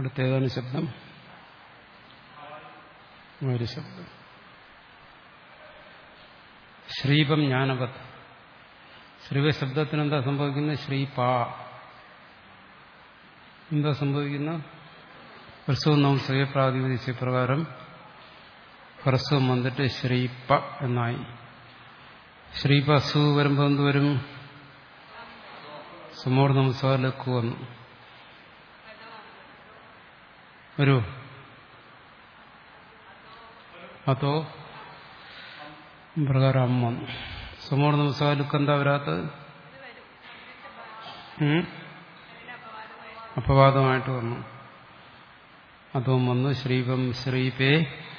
അടുത്ത ഏതാണ് ശബ്ദം ഒരു ശബ്ദം ശ്രീപം ജ്ഞാനവത് ശ്രീവ ശബ്ദത്തിന് എന്താ സംഭവിക്കുന്നത് ശ്രീപാ എന്താ സംഭവിക്കുന്ന ഹ്രസ്വം നംസയ പ്രാതിപതിച്ച പ്രകാരം ഹ്രസ്വം വന്നിട്ട് ശ്രീപ എന്നായി ശ്രീപ സു വരുമ്പോൾ എന്ത് വരും സമോർ നംസാലക്കു വന്നു വരൂ അതോ പ്രകാരം അമ്മ വന്നു സമോർ നംസാലുക്ക് എന്താ വരാത്തത് അപവാദമായിട്ട് വന്നു അതും വന്നു ശ്രീപം ശ്രീപേ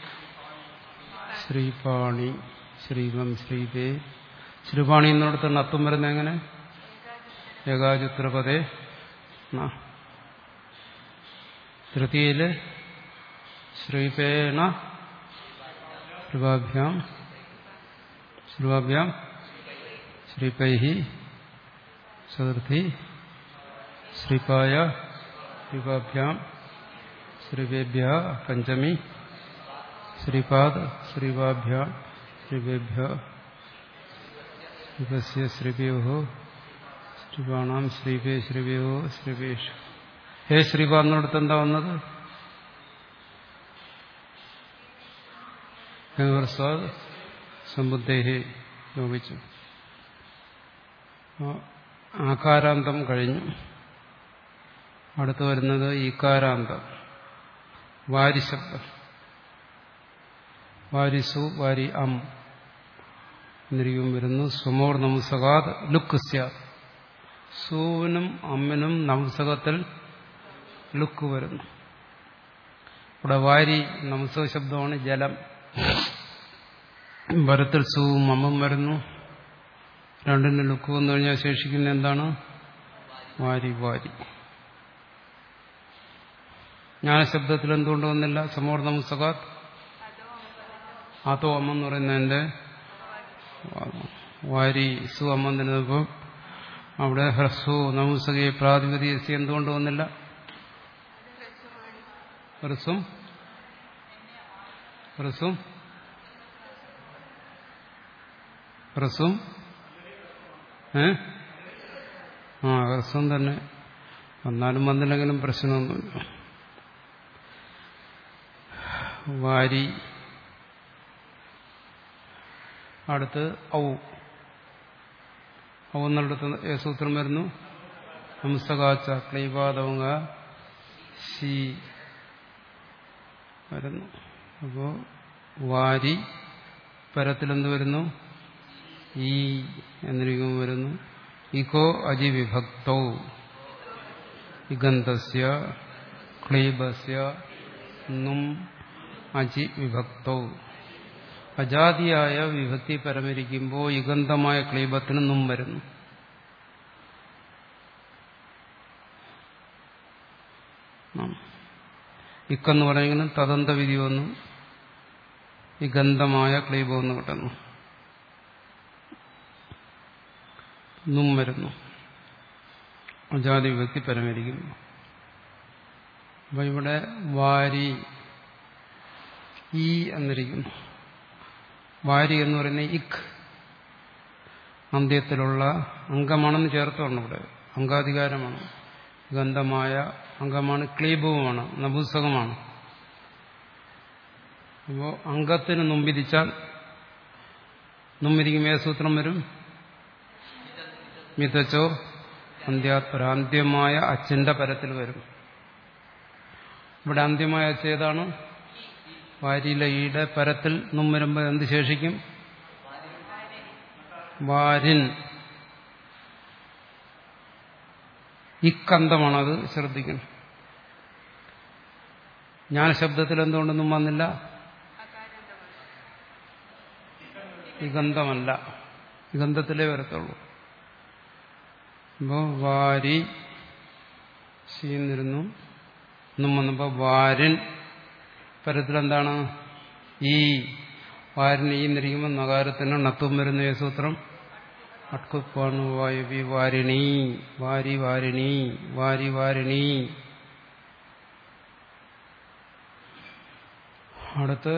ശ്രീപാണി ശ്രീപം ശ്രീപേ ശ്രീപാണി എന്നിടത്താണ് അത്വം വരുന്നത് എങ്ങനെ ഏകാചുത്രപദേ തൃതീയില് ശ്രീപേണ ശ്രീവാഭ്യാം ശ്രീവാഭ്യാം ശ്രീപൈഹി ചതുർത്ഥി ശ്രീപായ ശ്രീവാഭ്യാം ശ്രീവേഭ്യ പഞ്ചമി ശ്രീപാദ് ശ്രീവാഭ്യാം ശ്രീവേഭ്യ ശ്രീപസ്യ ശ്രീപയോ ശ്രീപാണാം ശ്രീപേ ശ്രീപയോ ശ്രീപേഷ് ഹേ ശ്രീപാദിനടുത്ത് എന്താ വന്നത് സ്വാദ് സമ്പുദ്ധേഹി ലോപിച്ചു ആകാരാന്തം കഴിഞ്ഞു അടുത്ത് വരുന്നത് ഈകാരാന്തം വാരിശബ്ദം വാരിസു വാരി അം എന്നിരിക്കും വരുന്നു സുമോർ നംസകാത് ലുക്ക് സ്യാത് സൂവിനും അമ്മിനും നംസകത്തിൽ ലുക്ക് വരുന്നു ഇവിടെ വാരി നംസക ശബ്ദമാണ് ജലം വരത്തിൽ സൂവും അമ്മും വരുന്നു രണ്ടിന് ലുക്ക് വന്നു കഴിഞ്ഞാൽ ശേഷിക്കുന്ന എന്താണ് വാരി വാരി ജ്ഞാനശബ്ദത്തിൽ എന്തുകൊണ്ട് വന്നില്ല സമോർ നംസകാത് ആത്തോ അമ്മ എന്ന് പറയുന്നതിന്റെ വാരി സു അമ്മ നിന്നപ്പോൾ അവിടെ ഹ്രസ്വ നംസകയെ പ്രാതിപതികസി എന്തുകൊണ്ട് വന്നില്ല ഹ്രസ്വം ഹ്രസ്വം ഹ്രസ്വം ഏ ആ ഹ്രസ്വം തന്നെ വന്നാലും വന്നില്ലെങ്കിലും പ്രശ്നമൊന്നുമില്ല വാരി അടുത്ത് ഔ ഔ എന്നിടത്ത് സൂത്രം വരുന്നു ഹംസകാച്ച ക്ലൈപാദവങ്ങ ശി വരുന്നു അപ്പോ വാരി പരത്തിലെന്ത് വരുന്നു ഈ എന്നിരിക്കും വരുന്നു ഇക്കോ അജിവിഭക്തൗ ഇഗന്ധസ്യ ക്ലീബസ്യ നും അജി വിഭക്തൗ അജാതിയായ വിഭക്തി പരമരിക്കുമ്പോൾ യുഗന്ധമായ ക്ലീബത്തിന് നും വരുന്നു ഇക്കെന്ന് പറയുന്നത് തദന്ത വിധി വന്നു ഈ ഗന്ധമായ ക്ലീബമെന്ന് കിട്ടുന്നു നും വരുന്നു അജാതി വിഭക്തി പരമരിക്കുന്നു അപ്പൊ ഇവിടെ വാരി ഈ എന്നിരിക്കുന്നു വാരി എന്ന് പറയുന്ന ഇഖ് അന്ത്യത്തിലുള്ള അംഗമാണെന്ന് ചേർത്തോണം ഇവിടെ അംഗാധികാരമാണ് ഗന്ധമായ അംഗമാണ് ക്ലീബവുമാണ് നപുസ്തകമാണ് അപ്പോൾ അംഗത്തിന് നുംബിരിച്ചാൽ നുംബിരിക്കും ഏത് സൂത്രം വരും മിതച്ചോ അന്ത്യാത്പര അന്ത്യമായ അച്ഛന്റെ പരത്തിൽ വരും ഇവിടെ അന്ത്യമായ അച്ഛ ഏതാണ് വാരിയിലെ ഈടെ പരത്തിൽ നിന്നും വരുമ്പോൾ എന്ത് ശേഷിക്കും വാരിൻ ഇക്കന്തമാണത് ശ്രദ്ധിക്കണം ജ്ഞാനശബ്ദത്തിൽ എന്തുകൊണ്ടൊന്നും വന്നില്ല ഇഗന്ധമല്ല ഇഗന്ധത്തിലേ വരത്തുള്ളൂ അപ്പോൾ വാരി ചെയ്യുന്നിരുന്നു എന്നും വന്നപ്പോൾ വാരൻ പരത്തിലെന്താണ് ഈ വാരിന് ഈ എന്നിരിക്കുമ്പോൾ നഗാരത്തിന് നത്വം വരുന്ന ഏ സൂത്രം അട്കുപ്പാണ് വായുവി വാരിണി വാരി വാരിണി വാരി വാരിണി അടുത്ത്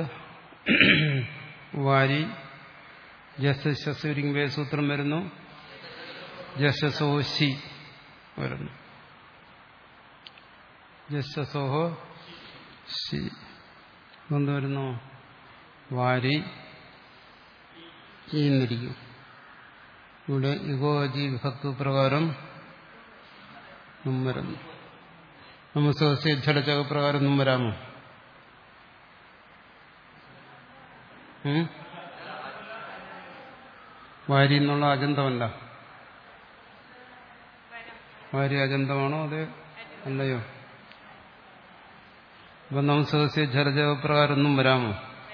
വാരി ജസ് ശസ്വരിക്കുമ്പോൾ സൂത്രം വരുന്നു ജസസോശി വരുന്നു ജസസോഹോ ശി എന്ത് വരുന്നു വാരി എന്നിരിക്കും ഇവിടെ ഇഗോജി വിഭക്തു പ്രകാരം നും വരുന്നു നമസ്തേ ഛടചക പ്രകാരം നും വരാമോ വാരി എന്നുള്ള അജന്തമല്ല വാരി അജന്തമാണോ അതെ അല്ലയോ അപ്പൊ നമസ്തേ ഛടചക പ്രകാരം ഒന്നും വരാമോ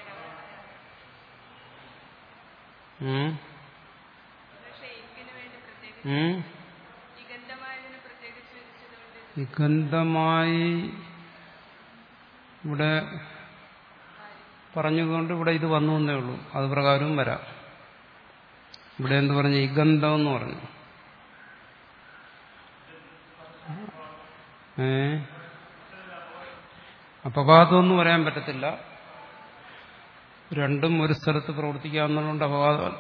നിഗന്ധമായി ഇവിടെ പറഞ്ഞതുകൊണ്ട് ഇവിടെ ഇത് വന്നു എന്നേ ഉള്ളൂ അത് പ്രകാരവും വരാം ഇവിടെ എന്ത് പറഞ്ഞു ഇഗന്ധം എന്ന് പറഞ്ഞു ഏ അപവാദമൊന്നും പറയാൻ പറ്റത്തില്ല രണ്ടും ഒരു സ്ഥലത്ത് പ്രവർത്തിക്കാവുന്നതുകൊണ്ട് അപവാദം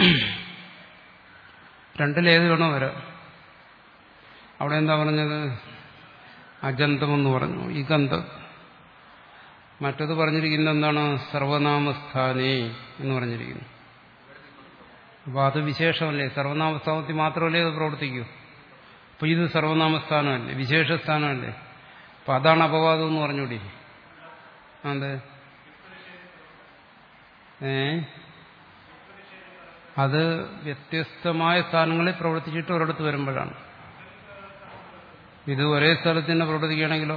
രണ്ടിലേത് വേണോ വരാം അവിടെ എന്താ പറഞ്ഞത് അജന്തമെന്ന് പറഞ്ഞു ഇഗന്ധം മറ്റത് പറഞ്ഞിരിക്കുന്ന എന്താണ് സർവനാമസ്ഥാനേ എന്ന് പറഞ്ഞിരിക്കുന്നു അപ്പൊ അത് വിശേഷമല്ലേ സർവനാമസ്ഥാനത്തിൽ മാത്രമല്ലേ അത് പ്രവർത്തിക്കൂ അപ്പൊ ഇത് സർവനാമസ്ഥാനമല്ലേ വിശേഷസ്ഥാനമല്ലേ അപ്പൊ അതാണ് അപവാദം എന്ന് പറഞ്ഞൂടി അതെ ഏ അത് വ്യത്യസ്തമായ സ്ഥാനങ്ങളിൽ പ്രവർത്തിച്ചിട്ട് ഒരിടത്ത് വരുമ്പോഴാണ് ഇത് ഒരേ സ്ഥലത്ത് തന്നെ പ്രവർത്തിക്കുകയാണെങ്കിലോ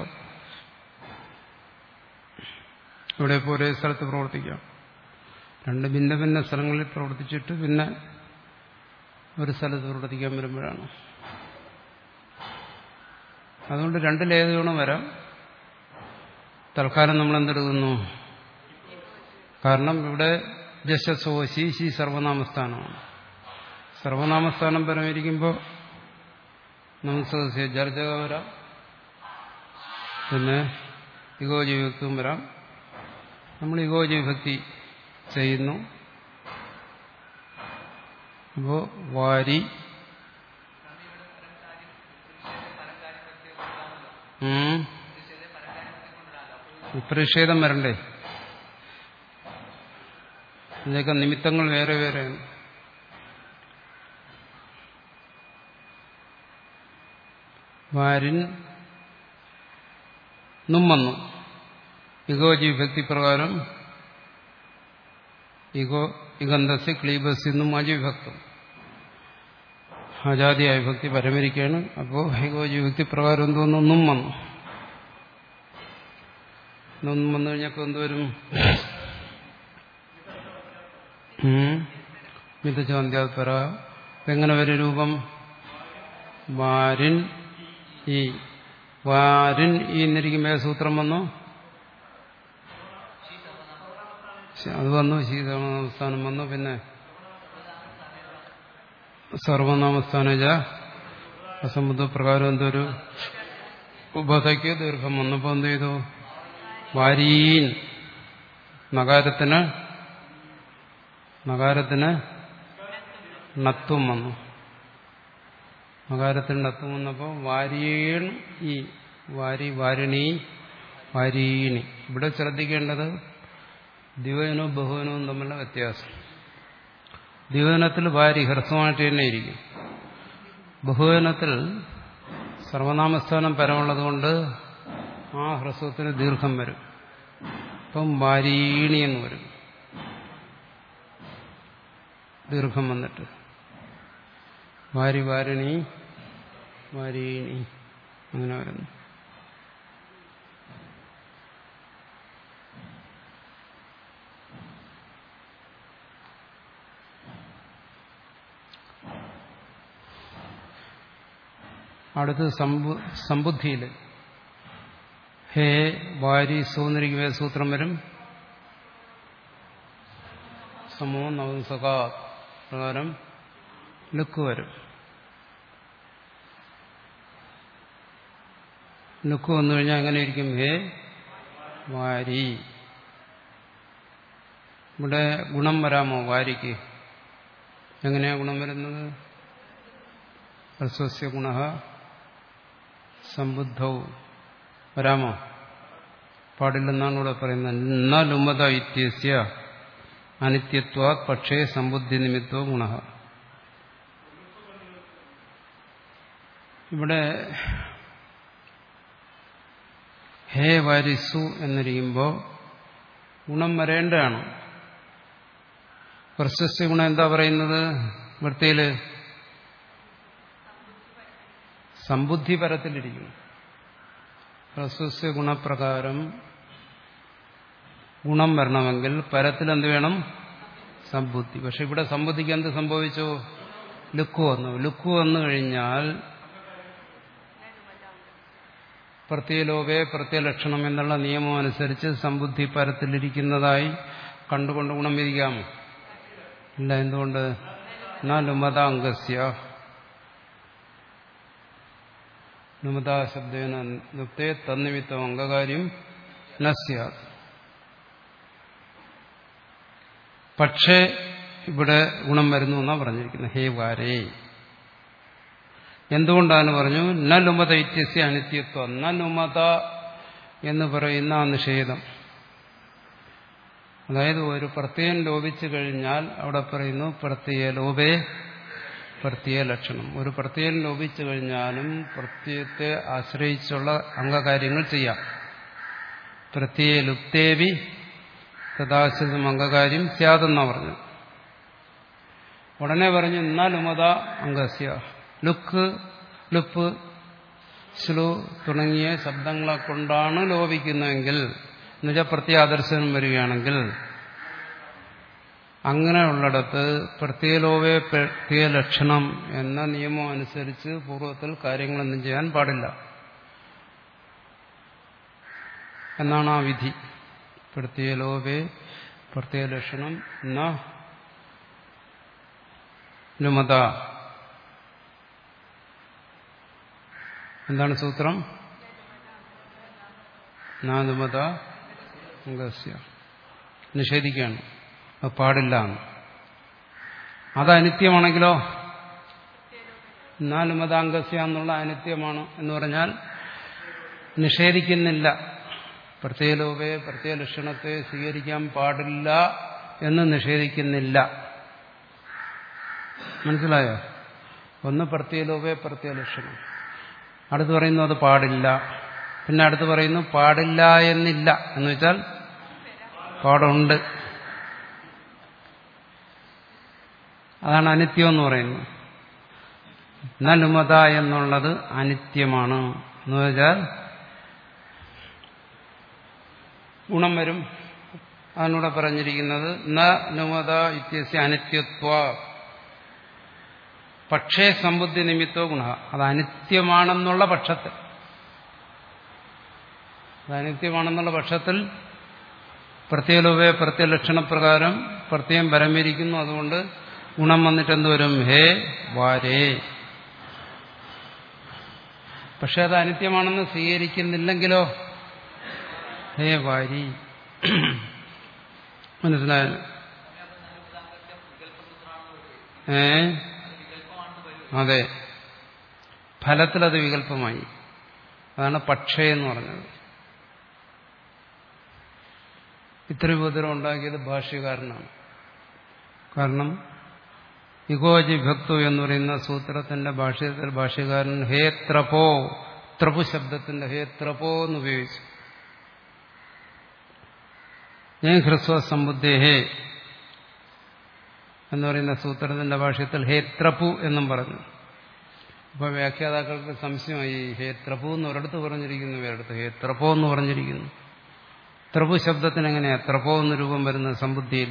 ഇവിടെ ഇപ്പോൾ ഒരേ സ്ഥലത്ത് പ്രവർത്തിക്കാം രണ്ട് ഭിന്ന ഭിന്ന സ്ഥലങ്ങളിൽ പ്രവർത്തിച്ചിട്ട് പിന്നെ ഒരു സ്ഥലത്ത് പ്രവർത്തിക്കാൻ വരുമ്പോഴാണ് അതുകൊണ്ട് രണ്ടിലേത് വേണം വരാം തൽക്കാലം നമ്മൾ എന്തെടുക്കുന്നു കാരണം ഇവിടെ ജശസോ ശീശി സർവനാമസ്ഥാനമാണ് സർവനാമസ്ഥാനം പരമിരിക്കുമ്പോൾ നമുക്ക് ജർജക വരാം പിന്നെ ഇഗോജി വിഭക്തിയും വരാം നമ്മൾ ഇഗോജി വിഭക്തി ചെയ്യുന്നു അപ്പോ വാരി വിപ്രഷേധം വരണ്ടേ ഇതിനൊക്കെ നിമിത്തങ്ങൾ വേറെ വേറെയാണ് വാരിൻ നും വന്നു ഇഗോജി വിഭക്തി പ്രകാരം ഇഗോ ഇഗന്ധസ് ക്ലീബസ് എന്നും അജിവിഭക്തം അജാതിയായ വിഭക്തി പരമരിക്കുകയാണ് അപ്പോൾ ഇഗോജി വിഭക്തി പ്രകാരം എന്തോന്നു നും വന്നു നും വന്നു കഴിഞ്ഞപ്പോൾ എന്തുവരും മിതചോന്ത്യാത്പര എങ്ങനെ വരും രൂപം വാരിൻ ഈ വാരിൻ ഈ എന്നിരിക്കുമ്പോൾ സൂത്രം വന്നു അത് വന്നു ശീതനാമസ്ഥാനം വന്നു പിന്നെ സർവനാമസ്ഥാനജ അസംബന്ധ പ്രകാരം എന്തൊരു ഉഭതയ്ക്ക് ദീർഘം വന്നപ്പോൾ എന്ത് ചെയ്തു വാരീൻ നഗാരത്തിന് നഗാരത്തിന് നത്വം വന്നു നഗാരത്തിന് നത്വം വന്നപ്പോൾ വാരീൺ ഈ വാരി വാരിണി വാരീണി ഇവിടെ ശ്രദ്ധിക്കേണ്ടത് ദ്വിവചനവും ബഹുവനവും തമ്മിലുള്ള വ്യത്യാസം ദ്വിവചനത്തിൽ വാരി ഹ്രസ്വമായിട്ട് തന്നെ ഇരിക്കും ബഹുവചനത്തിൽ സർവനാമസ്ഥാനം പരമുള്ളതുകൊണ്ട് ആ ഹ്രസ്വത്തിന് ദീർഘം വരും അപ്പം വാരീണി എന്ന് വരും ദീർഘം വന്നിട്ട് വാരി വാരിണി വാരീണി അങ്ങനെ വരുന്നു അടുത്ത് സമ്പുദ്ധിയിൽ ഹേ വാരി സൂന്നിരിക്കുമേ സൂത്രം വരും സമോ നവസക പ്രകാരം ലുക്ക് വരും ലുക്ക് വന്നു കഴിഞ്ഞാൽ എങ്ങനെ ഇരിക്കും ഹേ വാരി ഇവിടെ ഗുണം വരാമോ വാരിക്ക് എങ്ങനെയാ ഗുണം വരുന്നത് ഹ്രസ്വസ്യ ഗുണ സമ്പുദ്ധവും വരാമോ പാടില്ലെന്നാണ് ഇവിടെ പറയുന്നത് ന ലുമത ഇത്യസ്യ അനിത്യത്വാ പക്ഷേ സമ്പുദ്ധി നിമിത്തോ ഗുണ ഇവിടെ ഹേ വാരിസു എന്നിരിക്കുമ്പോൾ ഗുണം വരേണ്ടതാണ് പ്രശസ്തി ഗുണം എന്താ പറയുന്നത് വൃത്തിയില് സമ്പുദ്ധി പരത്തിലിരിക്കുന്നു പ്രശസ്യ ഗുണപ്രകാരം ഗുണം വരണമെങ്കിൽ പരത്തിൽ എന്ത് വേണം സമ്പുദ്ധി പക്ഷെ ഇവിടെ സമ്പുദ്ധിക്ക് എന്ത് സംഭവിച്ചു ലുക്ക് വന്നു ലുക്ക് വന്നു കഴിഞ്ഞാൽ പ്രത്യലോപേ പ്രത്യലക്ഷണം എന്നുള്ള നിയമം അനുസരിച്ച് സമ്പുദ്ധി പരത്തിലിരിക്കുന്നതായി കണ്ടുകൊണ്ട് ഗുണം വിധിക്കാമോ ഇല്ല എന്തുകൊണ്ട് എന്നാ ലുമത അംഗസ്യ ലുമതാ ശബ്ദേന ലുപ്തേ തന്നിമിത്തം അംഗകാര്യം നസ്യാത് പക്ഷേ ഇവിടെ ഗുണം വരുന്നു എന്നാണ് പറഞ്ഞിരിക്കുന്നത് ഹേ വാരേ എന്തുകൊണ്ടാണ് പറഞ്ഞു ന ലുമത ഇത്യസ്യ അനിത്യത്വം ന ലുമത എന്ന് പറയുന്ന ആ നിഷേധം അതായത് ഒരു പ്രത്യയം ലോപിച്ചു കഴിഞ്ഞാൽ അവിടെ പറയുന്നു പ്രത്യയ ലോപേ പ്രത്യയ ലക്ഷണം ഒരു പ്രത്യയം ലോപിച്ചു കഴിഞ്ഞാലും പ്രത്യയത്തെ ആശ്രയിച്ചുള്ള അംഗകാര്യങ്ങൾ ചെയ്യാം പ്രത്യയ ലുപ്തേവി തഥാശ്രിതം അംഗകാര്യം സ്യാതെന്നാ പറഞ്ഞു ഉടനെ പറഞ്ഞു എന്നാൽ ഉമത അംഗസ്യ ലുക്ക് ലുപ്പ് ശ്ലു തുടങ്ങിയ ശബ്ദങ്ങളെ കൊണ്ടാണ് ലോപിക്കുന്നതെങ്കിൽ എന്നുവെച്ചാൽ പ്രത്യാദർശനം വരികയാണെങ്കിൽ അങ്ങനെയുള്ളിടത്ത് പ്രത്യേലോപേ പ്രത്യയലക്ഷണം എന്ന നിയമം അനുസരിച്ച് പൂർവ്വത്തിൽ കാര്യങ്ങളൊന്നും ചെയ്യാൻ പാടില്ല എന്നാണ് ആ വിധി പ്രത്യയലോപേ പ്രത്യയലക്ഷണം എന്ന ലുമത എന്താണ് സൂത്രം നാലുമത അംഗസ്യ നിഷേധിക്കുകയാണ് അത് പാടില്ല എന്ന് അത് അനിത്യമാണെങ്കിലോ നാലുമതാംഗസ്യ എന്നുള്ള അനിത്യമാണ് എന്ന് പറഞ്ഞാൽ നിഷേധിക്കുന്നില്ല പ്രത്യേകലോപെ പ്രത്യേക ലക്ഷണത്തെ സ്വീകരിക്കാൻ പാടില്ല എന്ന് നിഷേധിക്കുന്നില്ല മനസ്സിലായോ ഒന്ന് പ്രത്യേകലോപെ പ്രത്യേക ലക്ഷണം അടുത്ത് പറയുന്നു അത് പാടില്ല പിന്നെ അടുത്ത് പറയുന്നു പാടില്ല എന്നില്ല എന്ന് വെച്ചാൽ പാടുണ്ട് അതാണ് അനിത്യം എന്ന് പറയുന്നത് നലുമത എന്നുള്ളത് അനിത്യമാണ് എന്ന് വെച്ചാൽ ഗുണം വരും അതിനൂടെ പറഞ്ഞിരിക്കുന്നത് ന നുമത ഇത്യസ്യ അനിത്യത്വ പക്ഷേ സമ്പുദ്ധി നിമിത്തോ ഗുണ അത് അനിത്യമാണെന്നുള്ള പക്ഷത്തിൽ അത് അനിത്യമാണെന്നുള്ള പക്ഷത്തിൽ പ്രത്യേകലോപേ പ്രത്യലക്ഷണപ്രകാരം പ്രത്യേകം പരമിരിക്കുന്നു അതുകൊണ്ട് ഗുണം വന്നിട്ട് എന്തുവരും ഹേ വാരേ പക്ഷെ അത് അനിത്യമാണെന്ന് സ്വീകരിക്കുന്നില്ലെങ്കിലോ ഹേ വാരി മനസ്സിലായാലും ഏ അതെ ഫലത്തിലത് വികല്പമായി അതാണ് പക്ഷേ എന്ന് പറഞ്ഞത് ഇത്രയും ഉപദ്രവം ഉണ്ടാക്കിയത് ഭാഷ്യകാരനാണ് കാരണം ഇഗോജി ഭക്തു എന്ന് പറയുന്ന സൂത്രത്തിന്റെ ഭാഷ്യത്തിൽ ഭാഷ്യകാരൻ ഹേ ത്രപോ ത്രപു ശബ്ദത്തിന്റെ ഹേ ത്രപോ എന്ന് ഉപയോഗിച്ചു ഞാൻ ഹ്രസ്വ സമ്പുദ്ധേഹേ എന്ന് പറയുന്ന സൂത്രത്തിന്റെ ഭാഷ്യത്തിൽ ഹേ ത്രപു എന്നും പറഞ്ഞു അപ്പൊ വ്യാഖ്യാതാക്കൾക്ക് സംശയമായി ഹേ ത്രപു എന്ന് ഒരിടത്ത് പറഞ്ഞിരിക്കുന്നു വേറെടുത്ത് ഹേ ത്രപോ എന്ന് പറഞ്ഞിരിക്കുന്നു ത്രപു ശബ്ദത്തിന് എങ്ങനെയാ ത്രപോ എന്ന് രൂപം വരുന്നത് സമ്പുദ്ധിയിൽ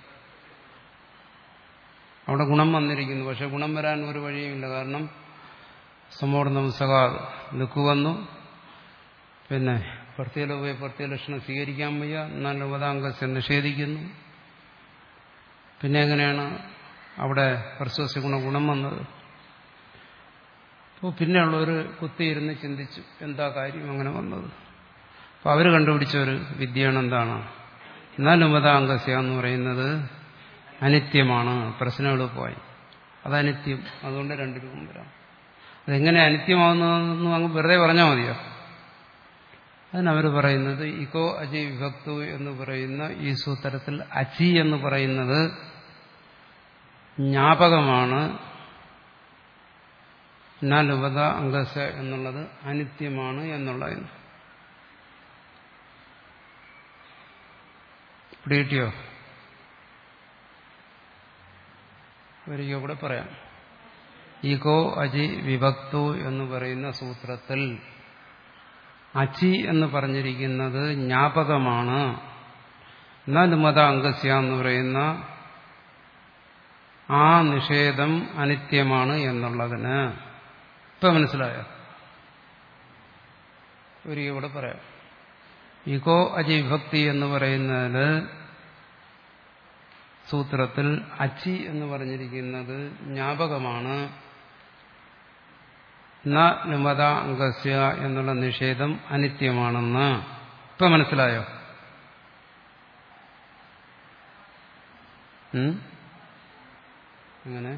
അവിടെ ഗുണം വന്നിരിക്കുന്നു പക്ഷെ ഗുണം വരാൻ ഒരു വഴിയുമില്ല കാരണം സമോർണം സകാത് ലുക്ക് വന്നു പിന്നെ പ്രത്യേക പ്രത്യലക്ഷണം സ്വീകരിക്കാൻ വയ്യ എന്നാൽ ഉപതാംഗസ്യ നിഷേധിക്കുന്നു പിന്നെ എങ്ങനെയാണ് അവിടെ പ്രസ്വസ്യ ഗുണ ഗുണം വന്നത് അപ്പോൾ പിന്നെയുള്ളവർ കുത്തിയിരുന്ന് ചിന്തിച്ചു എന്താ കാര്യം അങ്ങനെ വന്നത് അപ്പോൾ അവർ കണ്ടുപിടിച്ച ഒരു വിദ്യയാണ് എന്താണ് എന്നാലും അംഗസ്യ എന്ന് പറയുന്നത് അനിത്യമാണ് പ്രശ്നം എളുപ്പമായി അത് അനിത്യം അതുകൊണ്ട് രണ്ട് രൂപം വരാം അതെങ്ങനെ അനിത്യമാവുന്നതെന്ന് അങ്ങ് വെറുതെ പറഞ്ഞാൽ മതിയോ അതിനവർ പറയുന്നത് ഇക്കോ അജി വിഭക്തു എന്ന് പറയുന്ന ഈ സൂത്രത്തിൽ അചി എന്ന് പറയുന്നത് ജ്ഞാപകമാണ് നാലുപത അംഗസ എന്നുള്ളത് അനിത്യമാണ് എന്നുള്ളതിന് പിടികിട്ടിയോ ഒരിക്കൽ കൂടെ പറയാം ഈകോ അജി വിഭക്തു എന്ന് പറയുന്ന സൂത്രത്തിൽ അചി എന്ന് പറഞ്ഞിരിക്കുന്നത് ജ്ഞാപകമാണ് എന്നാലും മത അംഗസ്യ എന്ന് പറയുന്ന ആ നിഷേധം അനിത്യമാണ് എന്നുള്ളതിന് ഇപ്പൊ മനസ്സിലായോ ഒരിക്കൽ കൂടെ പറയാം ഇകോ അജിവിഭക്തി എന്ന് പറയുന്നതിൽ സൂത്രത്തിൽ അച്ചി എന്ന് പറഞ്ഞിരിക്കുന്നത് ജ്ഞാപകമാണ് ന നുമത അംഗസ്യ എന്നുള്ള നിഷേധം അനിത്യമാണെന്ന് ഇപ്പൊ മനസ്സിലായോ ഉം? എങ്ങനെ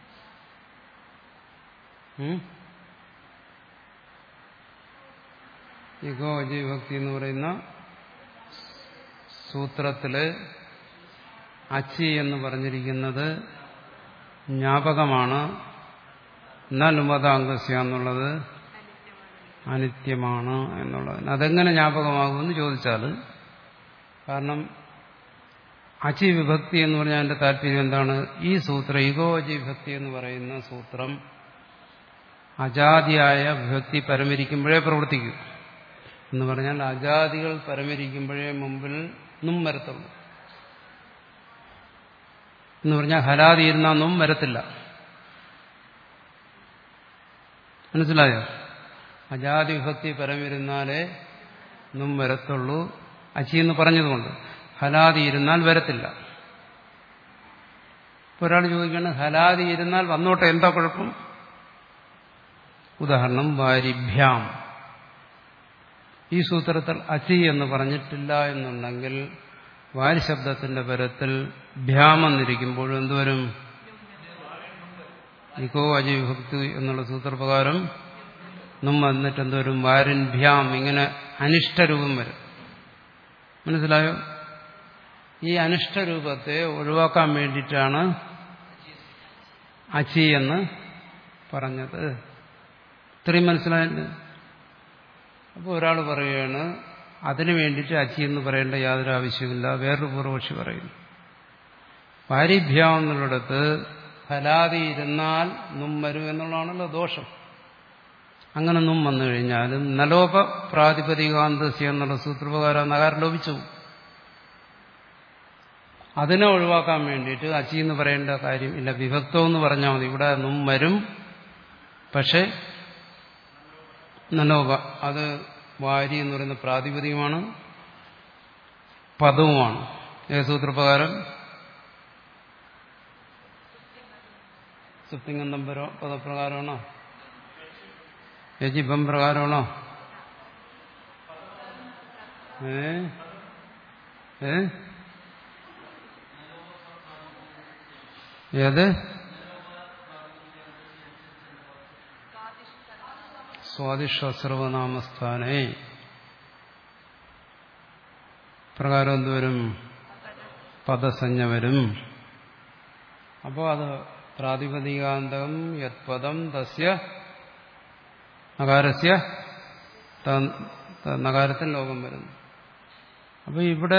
ഉം? ഇഗോ അജീവഭക്തി എന്ന് പറയുന്ന സൂത്രത്തില് അച്ചി എന്ന് പറഞ്ഞിരിക്കുന്നത് ജ്ഞാപകമാണ് നുമതാംഗസ്യ എന്നുള്ളത് അനിത്യമാണ് എന്നുള്ളതിന് അതെങ്ങനെ ജ്ഞാപകമാകുമെന്ന് ചോദിച്ചാൽ കാരണം അചി വിഭക്തി എന്ന് പറഞ്ഞാൽ അതിന്റെ താല്പര്യം എന്താണ് ഈ സൂത്രം ഇഗോ അജി വിഭക്തി എന്ന് പറയുന്ന സൂത്രം അജാതിയായ വിഭക്തി പരമരിക്കുമ്പോഴേ പ്രവർത്തിക്കും എന്ന് പറഞ്ഞാൽ അജാതികൾ പരമരിക്കുമ്പോഴേ മുമ്പിൽ നും വരത്തുള്ളൂ എന്ന് പറഞ്ഞാൽ ഹലാതി ഇരുന്നാൽ നും വരത്തില്ല മനസ്സിലായോ അജാതി വിഭക്തി പരമിരുന്നാലേ നും വരത്തുള്ളൂ അച്ചി എന്ന് പറഞ്ഞതുകൊണ്ട് ഹലാതി ഇരുന്നാൽ വരത്തില്ല ഇപ്പൊ ഒരാൾ ചോദിക്കുകയാണ് ഹലാതി ഇരുന്നാൽ വന്നോട്ടെ എന്താ കുഴപ്പം ഉദാഹരണം വാരിഭ്യാം ഈ സൂത്രത്തിൽ അച്ചി എന്ന് പറഞ്ഞിട്ടില്ല എന്നുണ്ടെങ്കിൽ വാരി ശബ്ദത്തിന്റെ പരത്തിൽ ഭ്യാമെന്നിരിക്കുമ്പോൾ എന്തുവരും ഇക്കോ അജി വിഭക്തി എന്നുള്ള സൂത്രപ്രകാരം നും വന്നിട്ട് എന്തോരും വാരൻ ഭ്യാം ഇങ്ങനെ അനിഷ്ടരൂപം വരും മനസ്സിലായോ ഈ അനിഷ്ടരൂപത്തെ ഒഴിവാക്കാൻ വേണ്ടിയിട്ടാണ് അച്ചി എന്ന് പറഞ്ഞത് ഇത്രയും മനസ്സിലായല്ലോ അപ്പോൾ ഒരാൾ പറയുകയാണ് അതിനു വേണ്ടിയിട്ട് അച്ചി എന്ന് പറയേണ്ട യാതൊരു ആവശ്യമില്ല വേറൊരു പൂർവപക്ഷി പറയുന്നു പാരിഭ്യാം എന്നുള്ളിടത്ത് ഫലാതി ഇരുന്നാൽ നും വരും എന്നുള്ളതാണല്ലോ ദോഷം അങ്ങനെ നും വന്നു കഴിഞ്ഞാലും നലോപ പ്രാതിപതികാന്തസ്യ എന്നുള്ള സൂത്രപ്രകാരം നഗാരം ലോപിച്ചു അതിനെ ഒഴിവാക്കാൻ വേണ്ടിയിട്ട് അച്ചി എന്ന് പറയേണ്ട കാര്യം ഇല്ല വിഭക്തം എന്ന് പറഞ്ഞാൽ മതി ഇവിടെ നും വരും പക്ഷെ നലോപ അത് വാരി എന്ന് പറയുന്ന പ്രാതിപതികമാണ് പദവുമാണ് ഏത് സൂത്രപ്രകാരം സുപ്തിംഗന്ധം പദപ്രകാരമാണോ യജിബം പ്രകാരമാണോ ഏ ഏ ഏത് സ്വാദിശ്വസർവനാമസ്ഥാനേ പ്രകാരം എന്തുവരും പദസഞ്ജ വരും അപ്പോൾ അത് പ്രാതിപതികാന്തം യത്പദം തസ്യ നകാരസ്യ നകാരത്തിൽ ലോകം വരുന്നു അപ്പോൾ ഇവിടെ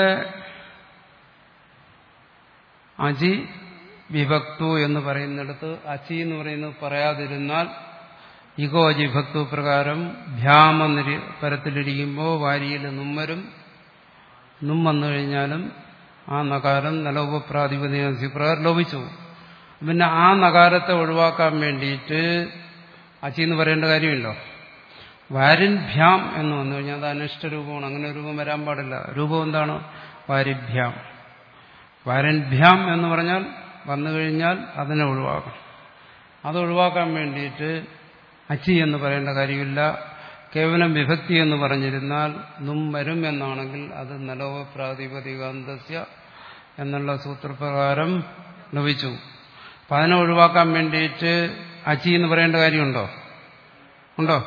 അജി വിഭക്തു എന്ന് പറയുന്നിടത്ത് അച്ചി എന്ന് പറയുന്നത് പറയാതിരുന്നാൽ ഇഗോ അജി വിഭക്തു പ്രകാരം ഭ്യാമ പരത്തിലിരിക്കുമ്പോൾ വാരിയിൽ നുമ്മരും നും വന്നു കഴിഞ്ഞാലും ആ നകാരം നലോപപ്രാതിപതി പ്രകാരം ലോപിച്ചു പിന്നെ ആ നകാരത്തെ ഒഴിവാക്കാൻ വേണ്ടിയിട്ട് അച്ചി എന്ന് പറയേണ്ട കാര്യമില്ലോ വാരിഭ്യാം എന്ന് വന്നു കഴിഞ്ഞാൽ അത് അനിഷ്ട രൂപമാണ് അങ്ങനെ രൂപം വരാൻ പാടില്ല രൂപം എന്താണ് വാരിഭ്യാം വാരൻഭ്യാം എന്ന് പറഞ്ഞാൽ വന്നു കഴിഞ്ഞാൽ അതിനെ ഒഴിവാക്കണം അത് ഒഴിവാക്കാൻ വേണ്ടിയിട്ട് അച്ചി എന്ന് പറയേണ്ട കാര്യമില്ല കേവലം വിഭക്തി എന്ന് പറഞ്ഞിരുന്നാൽ നും വരും എന്നാണെങ്കിൽ അത് നലോവ പ്രാതിപതികാന്തസ്യ എന്നുള്ള സൂത്രപ്രകാരം ലഭിച്ചു അപ്പൊ അതിനെ ഒഴിവാക്കാൻ വേണ്ടിയിട്ട് അച്ചി എന്ന് പറയേണ്ട കാര്യമുണ്ടോ ഉണ്ടോ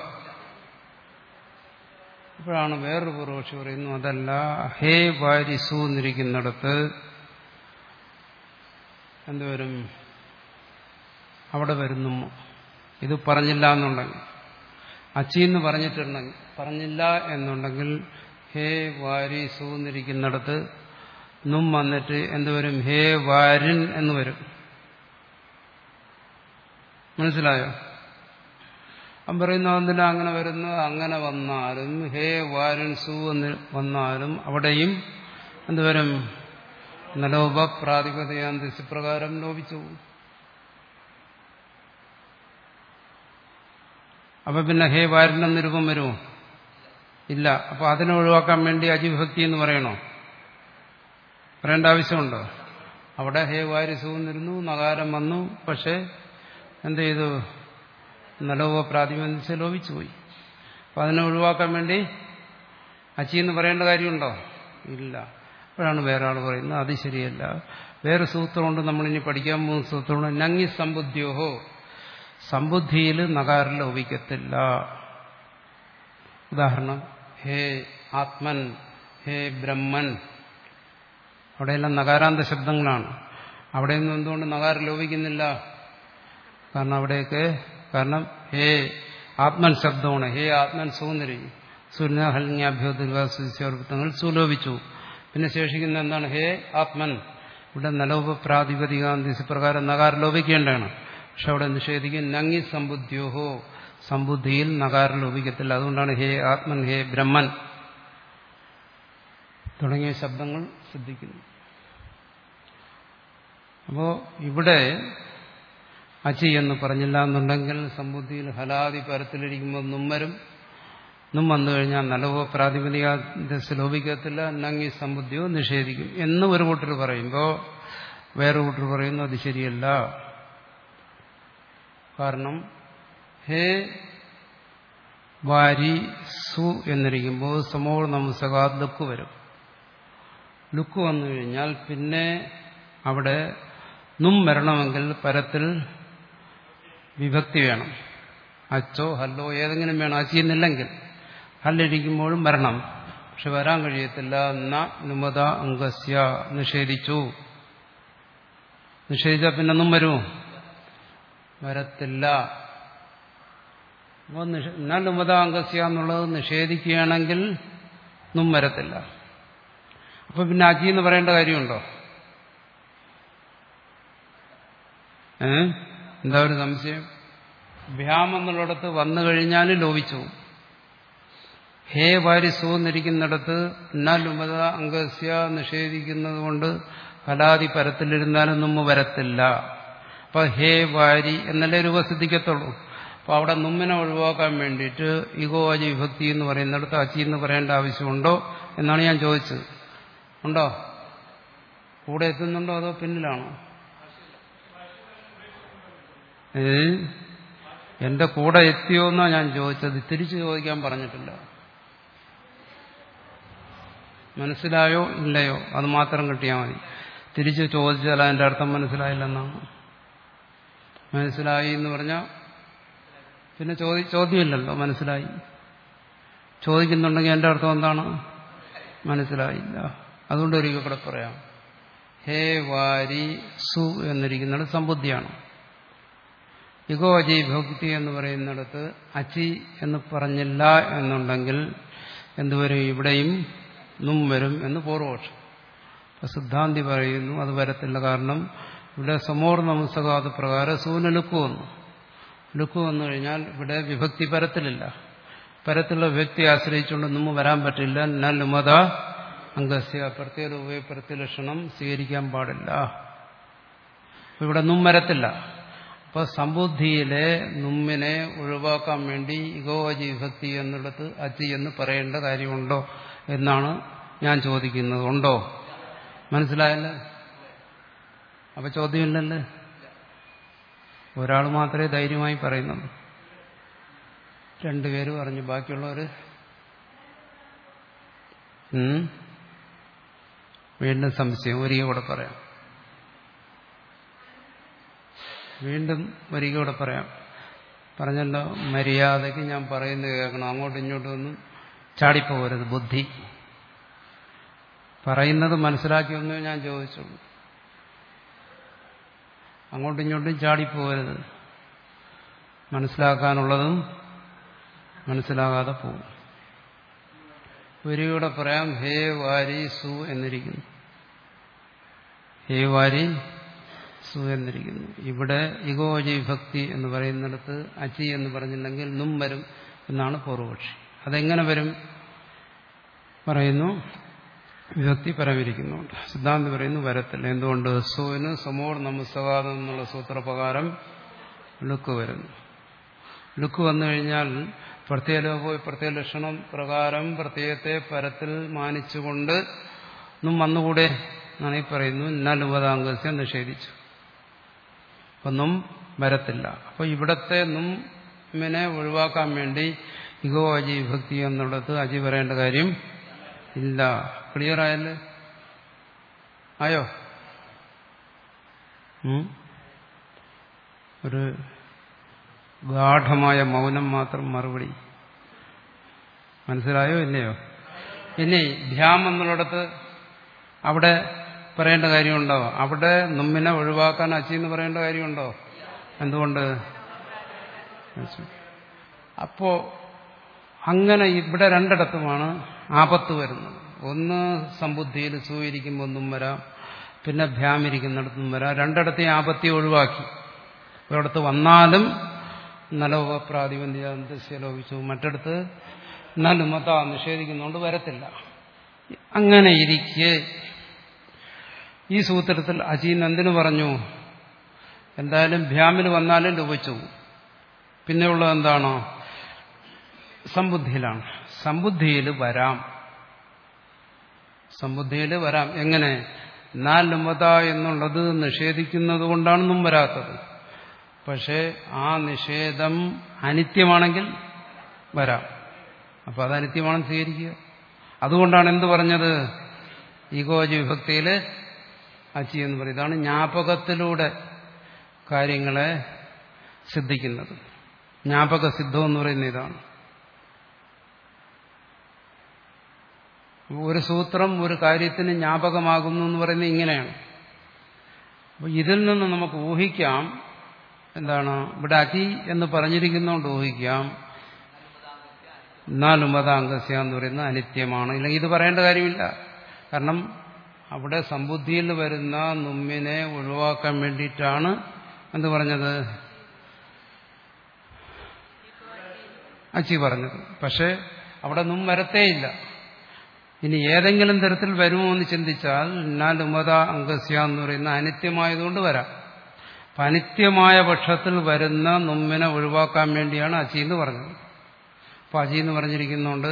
അപ്പോഴാണ് വേറൊരു പൂർവക്ഷി പറയുന്നു അതല്ല ഹേ വാരിസു എന്നിരിക്കുന്നിടത്ത് എന്തുവരും അവിടെ വരുന്നു ഇത് പറഞ്ഞില്ല എന്നുണ്ടെങ്കിൽ അച്ചി എന്ന് പറഞ്ഞിട്ടുണ്ടെങ്കിൽ പറഞ്ഞില്ല എന്നുണ്ടെങ്കിൽ ഹേ വാരിസു എന്നിരിക്കുന്നിടത്ത് നും വന്നിട്ട് എന്തുവരും ഹേ വാരിൻ എന്ന് വരും മനസ്സിലായോ അവൻ പറയുന്നു അതിൽ അങ്ങനെ വരുന്നു അങ്ങനെ വന്നാലും ഹേ വാരൻ സു എന്ന് വന്നാലും അവിടെയും എന്തുവരും നലോപ പ്രാതിപതയാന്തിസ് പ്രകാരം ലോപിച്ചു അപ്പൊ പിന്നെ ഹേ വാരൻ എന്ന രൂപം വരുമോ ഇല്ല അപ്പൊ അതിനെ ഒഴിവാക്കാൻ വേണ്ടി അജിഭക്തി എന്ന് പറയണോ പറയേണ്ട ആവശ്യമുണ്ടോ അവിടെ ഹേ വാരിസു എന്നിരുന്നു നഗാരം വന്നു പക്ഷെ എന്ത് ചെയ്തു നലോപ പ്രാതിബന്ധിച്ച് ലോപിച്ചു പോയി അപ്പൊ അതിനെ ഒഴിവാക്കാൻ വേണ്ടി അച്ചി എന്ന് പറയേണ്ട കാര്യമുണ്ടോ ഇല്ല അപ്പോഴാണ് വേറെ ആൾ പറയുന്നത് അത് ശരിയല്ല വേറെ സൂത്രമുണ്ട് നമ്മളിനി പഠിക്കാൻ പോകുന്ന സൂത്രമുണ്ട് നങ്ങി സമ്പുദ്യോഹോ സമ്പുദ്ധിയിൽ നഗാരം ലോപിക്കത്തില്ല ഉദാഹരണം ഹേ ആത്മൻ ഹേ ബ്രഹ്മൻ അവിടെയെല്ലാം നഗാരാന്ത ശബ്ദങ്ങളാണ് അവിടെയൊന്നും എന്തുകൊണ്ട് നഗാരം ലോപിക്കുന്നില്ല കാരണം അവിടെയൊക്കെ കാരണം ഹേ ആത്മൻ ശബ്ദമാണ് ഹേ ആത്മൻ സൂന്നിരിക്കും സൂര്യഹൽങ്യാഭ്യോദിർവാസുതങ്ങൾ സുലോപിച്ചു പിന്നെ ശേഷിക്കുന്ന എന്താണ് ഹേ ആത്മൻ ഇവിടെ നലോപ പ്രാതിപതികാന്തിസ് പ്രകാരം നഗാരം ലോപിക്കേണ്ടതാണ് പക്ഷെ അവിടെ നിഷേധിക്കും നങ്ങി സമ്പുദ്യോഹോ സമ്പുദ്ധിയിൽ നഗാരം ലോപിക്കത്തില്ല അതുകൊണ്ടാണ് ഹേ ആത്മൻ ഹേ ബ്രഹ്മൻ തുടങ്ങിയ ശബ്ദങ്ങൾ ശ്രദ്ധിക്കുന്നു അപ്പോ ഇവിടെ അച്ചി എന്ന് പറഞ്ഞില്ല എന്നുണ്ടെങ്കിൽ സമ്പുദ്ധിയിൽ ഹലാദി പരത്തിലിരിക്കുമ്പോൾ നുമ്മരും നും വന്നു കഴിഞ്ഞാൽ നലവോ പ്രാതിപതിക ലോപിക്കത്തില്ല നങ്ങി സമ്പുദ്ധിയോ നിഷേധിക്കും എന്ന് ഒരു കൂട്ടർ പറയുമ്പോൾ വേറെ കൂട്ടർ പറയുന്നു അത് ശരിയല്ല കാരണം ഹേ വാരി സു എന്നിരിക്കുമ്പോൾ സമോ നമസകാത് ലുക്ക് വരും ലുക്ക് വന്നു കഴിഞ്ഞാൽ പിന്നെ അവിടെ നും വരണമെങ്കിൽ പരത്തിൽ വിഭക്തി വേണം അച്ചോ ഹല്ലോ ഏതെങ്കിലും വേണം അച്ചിയുന്നില്ലെങ്കിൽ ഹല്ലിരിക്കുമ്പോഴും വരണം പക്ഷെ വരാൻ കഴിയത്തില്ല ന നുമത അംഗസ്യ നിഷേധിച്ചു നിഷേധിച്ചാൽ പിന്നെ ഒന്നും വരുമോ വരത്തില്ല അപ്പോൾ ന നുമത അംഗസ്യ എന്നുള്ളത് നിഷേധിക്കുകയാണെങ്കിൽ ഒന്നും വരത്തില്ല അപ്പൊ പിന്നെ അജി എന്ന് പറയേണ്ട കാര്യമുണ്ടോ ഏ എന്താ ഒരു സംശയം ഭ്യാം എന്നുള്ളിടത്ത് വന്നു കഴിഞ്ഞാൽ ലോപിച്ചു ഹേ വാരിസു എന്നിരിക്കുന്നിടത്ത് നുമത അംഗസ്യ നിഷേധിക്കുന്നത് കൊണ്ട് ഫലാതി പരത്തിലിരുന്നാലും നമ്മ വരത്തില്ല അപ്പൊ ഹേ വാരി എന്നല്ലേ രൂപ സിദ്ധിക്കത്തുള്ളൂ അപ്പൊ അവിടെ നുമ്മിനെ ഒഴിവാക്കാൻ വേണ്ടിയിട്ട് ഇഗോ അജി വിഭക്തി എന്ന് പറയുന്നിടത്ത് അച്ചി എന്ന് പറയേണ്ട ആവശ്യമുണ്ടോ എന്നാണ് ഞാൻ ചോദിച്ചത് ഉണ്ടോ കൂടെ എത്തുന്നുണ്ടോ അതോ പിന്നിലാണോ ഏ എന്റെ കൂടെ എത്തിയോ എന്നാ ഞാൻ ചോദിച്ചത് തിരിച്ചു ചോദിക്കാൻ പറഞ്ഞിട്ടില്ല മനസ്സിലായോ ഇല്ലയോ അത് മാത്രം കിട്ടിയാൽ മതി തിരിച്ചു ചോദിച്ചാൽ അതിന്റെ അർത്ഥം മനസ്സിലായില്ലെന്നാണ് മനസ്സിലായി എന്ന് പറഞ്ഞാൽ പിന്നെ ചോദി ചോദ്യമില്ലല്ലോ മനസ്സിലായി ചോദിക്കുന്നുണ്ടെങ്കിൽ എന്റെ അർത്ഥം എന്താണ് മനസ്സിലായില്ല അതുകൊണ്ട് ഒരിക്കൽ കൂടെ പറയാം ഹേ വാരി സു എന്നിരിക്കുന്നത് സമ്പുദ്ധിയാണ് ഇഗോ അജി ഭക്തി എന്ന് പറയുന്നിടത്ത് അച്ചി എന്ന് പറഞ്ഞില്ല എന്നുണ്ടെങ്കിൽ എന്തുവരും ഇവിടെയും നും വരും എന്ന് പൂർവപക്ഷം അപ്പൊ സിദ്ധാന്തി പറയുന്നു അത് വരത്തില്ല കാരണം ഇവിടെ സമോർ നമസ്കാത പ്രകാരം സൂന് ലുക്ക് വന്നു ലുക്ക് വന്നു കഴിഞ്ഞാൽ ഇവിടെ വിഭക്തി പരത്തിലില്ല പരത്തിലുള്ള വ്യക്തി ആശ്രയിച്ചുകൊണ്ട് നമ്മ വരാൻ പറ്റില്ല എന്നാൽ ലുമത അംഗസ്യ പ്രത്യേക ഉപയോഗപ്രത്യലക്ഷണം സ്വീകരിക്കാൻ പാടില്ല ഇവിടെ നും വരത്തില്ല അപ്പൊ സമ്പുദ്ധിയിലെ നുമ്മിനെ ഒഴിവാക്കാൻ വേണ്ടി ഇഗോവജി വിഭക്തി എന്നിടത്ത് അജി എന്ന് പറയേണ്ട കാര്യമുണ്ടോ എന്നാണ് ഞാൻ ചോദിക്കുന്നത് ഉണ്ടോ മനസ്സിലായല്ലേ അപ്പൊ ചോദ്യമില്ലല്ലേ ഒരാൾ മാത്രമേ ധൈര്യമായി പറയുന്നുള്ളൂ രണ്ടുപേര് പറഞ്ഞു ബാക്കിയുള്ളവർ വീണ്ടും സംശയം ഒരിക്കൽ കൂടെ പറയാം വീണ്ടും ഒരിക്കൽ കൂടെ പറയാം പറഞ്ഞല്ലോ മര്യാദയ്ക്ക് ഞാൻ പറയുന്നത് കേൾക്കണം അങ്ങോട്ടും ഇങ്ങോട്ടും ഒന്നും ചാടിപ്പോകരുത് ബുദ്ധി പറയുന്നത് മനസ്സിലാക്കിയൊന്നേ ഞാൻ ചോദിച്ചുള്ളൂ അങ്ങോട്ടും ഇങ്ങോട്ടും ചാടിപ്പോകരുത് മനസ്സിലാക്കാനുള്ളതും മനസ്സിലാകാതെ പോകും ഒരികൂടെ പറയാം ഹേ വാരി സു എന്നിരിക്കുന്നു ഹേ വാരി സു എന്നിരിക്കുന്നു ഇവിടെ ഇഗോജി ഭക്തി എന്ന് പറയുന്നിടത്ത് അച്ചി എന്ന് പറഞ്ഞിട്ടുണ്ടെങ്കിൽ നും വരും എന്നാണ് പൂർവപക്ഷി അതെങ്ങനെ വരും പറയുന്നു വിഭക്തി പരമിരിക്കുന്നുണ്ട് സിദ്ധാന്തി പറയുന്നു വരത്തില്ല എന്തുകൊണ്ട് സുവിന് സമോർ നമസ്തകാതം എന്നുള്ള സൂത്രപ്രകാരം ലുക്ക് വരുന്നു ലുക്ക് വന്നു കഴിഞ്ഞാൽ പ്രത്യേക പ്രത്യേക ലക്ഷണം പ്രകാരം പ്രത്യയത്തെ പരത്തിൽ മാനിച്ചുകൊണ്ട് നും വന്നുകൂടെ എന്നാണ് ഈ പറയുന്നു നലുപതാംഗസ്യം നിഷേധിച്ചു ഒന്നും വരത്തില്ല അപ്പോൾ ഇവിടത്തെ നുമ്മിനെ ഒഴിവാക്കാൻ വേണ്ടി ഇഗോ അജി വിഭക്തി എന്നുള്ളത് അജി പറയേണ്ട കാര്യം ഇല്ല ക്ലിയർ ആയല്ലേ ആയോ ഒരു ഗാഠമായ മൗനം മാത്രം മറുപടി മനസ്സിലായോ ഇല്ലയോ ഇനി ഭ്യാം എന്നുള്ളിടത്ത് അവിടെ പറയേണ്ട കാര്യമുണ്ടോ അവിടെ നമ്മിനെ ഒഴിവാക്കാൻ അച്ചി എന്ന് പറയേണ്ട കാര്യമുണ്ടോ എന്തുകൊണ്ട് അപ്പോ അങ്ങനെ ഇവിടെ രണ്ടിടത്തുമാണ് ആപത്ത് വരുന്നത് ഒന്ന് സമ്പുദ്ധിയിൽ സൂയിരിക്കുമ്പോൾ ഒന്നും വരാം പിന്നെ ഭ്യാമിരിക്കുന്നിടത്തും വരാം രണ്ടിടത്തെ ആപത്തി ഒഴിവാക്കി ഒരിടത്ത് വന്നാലും നലോപ പ്രാതിബന്ധിക ലോപിച്ചു മറ്റിടത്ത് നലുമത നിഷേധിക്കുന്നതുകൊണ്ട് വരത്തില്ല അങ്ങനെ ഇരിക്കെ ഈ സൂത്രത്തിൽ അജീൻ എന്തിനു പറഞ്ഞു എന്തായാലും ഭ്യാമിന് വന്നാലും ലോപിച്ചു പിന്നെയുള്ളത് എന്താണോ സമ്പുദ്ധിയിലാണ് സമ്പുദ്ധിയിൽ വരാം സമ്പുദ്ധിയിൽ വരാം എങ്ങനെ എന്നാൽ ലുമത എന്നുള്ളത് നിഷേധിക്കുന്നത് കൊണ്ടാണെന്നും വരാത്തത് പക്ഷേ ആ നിഷേധം അനിത്യമാണെങ്കിൽ വരാം അപ്പൊ അത് അനിത്യമാണെന്ന് സ്വീകരിക്കുക അതുകൊണ്ടാണ് എന്ത് പറഞ്ഞത് ഈഗോജി വിഭക്തിയിൽ അച്ചി എന്ന് പറയും ഇതാണ് ജ്ഞാപകത്തിലൂടെ കാര്യങ്ങളെ സിദ്ധിക്കുന്നത് ജ്ഞാപക സിദ്ധം എന്ന് പറയുന്ന ഇതാണ് ഒരു സൂത്രം ഒരു കാര്യത്തിന് ജ്ഞാപകമാകുന്നു എന്ന് പറയുന്നത് ഇങ്ങനെയാണ് അപ്പോൾ ഇതിൽ നിന്ന് നമുക്ക് ഊഹിക്കാം എന്താണ് ഇവിടെ അതി എന്ന് പറഞ്ഞിരിക്കുന്നതുകൊണ്ട് ഊഹിക്കാം എന്നാലും മതാംഗസ്യ എന്ന് പറയുന്നത് അനിത്യമാണ് ഇല്ലെങ്കിൽ ഇത് പറയേണ്ട കാര്യമില്ല കാരണം അവിടെ സമ്പുദ്ധിയിൽ വരുന്ന നുമ്മിനെ ഒഴിവാക്കാൻ വേണ്ടിയിട്ടാണ് എന്ത് പറഞ്ഞത് അച്ചി പറഞ്ഞത് പക്ഷെ അവിടെ നും വരത്തേയില്ല ഇനി ഏതെങ്കിലും തരത്തിൽ വരുമോ എന്ന് ചിന്തിച്ചാൽ നാലുമത അംഗസ്യ എന്ന് പറയുന്ന അനിത്യമായതുകൊണ്ട് വരാം അപ്പം അനിത്യമായ പക്ഷത്തിൽ വരുന്ന നുമ്മിനെ ഒഴിവാക്കാൻ വേണ്ടിയാണ് അച്ചി എന്ന് പറഞ്ഞത് അപ്പം അജി എന്ന് പറഞ്ഞിരിക്കുന്നുണ്ട്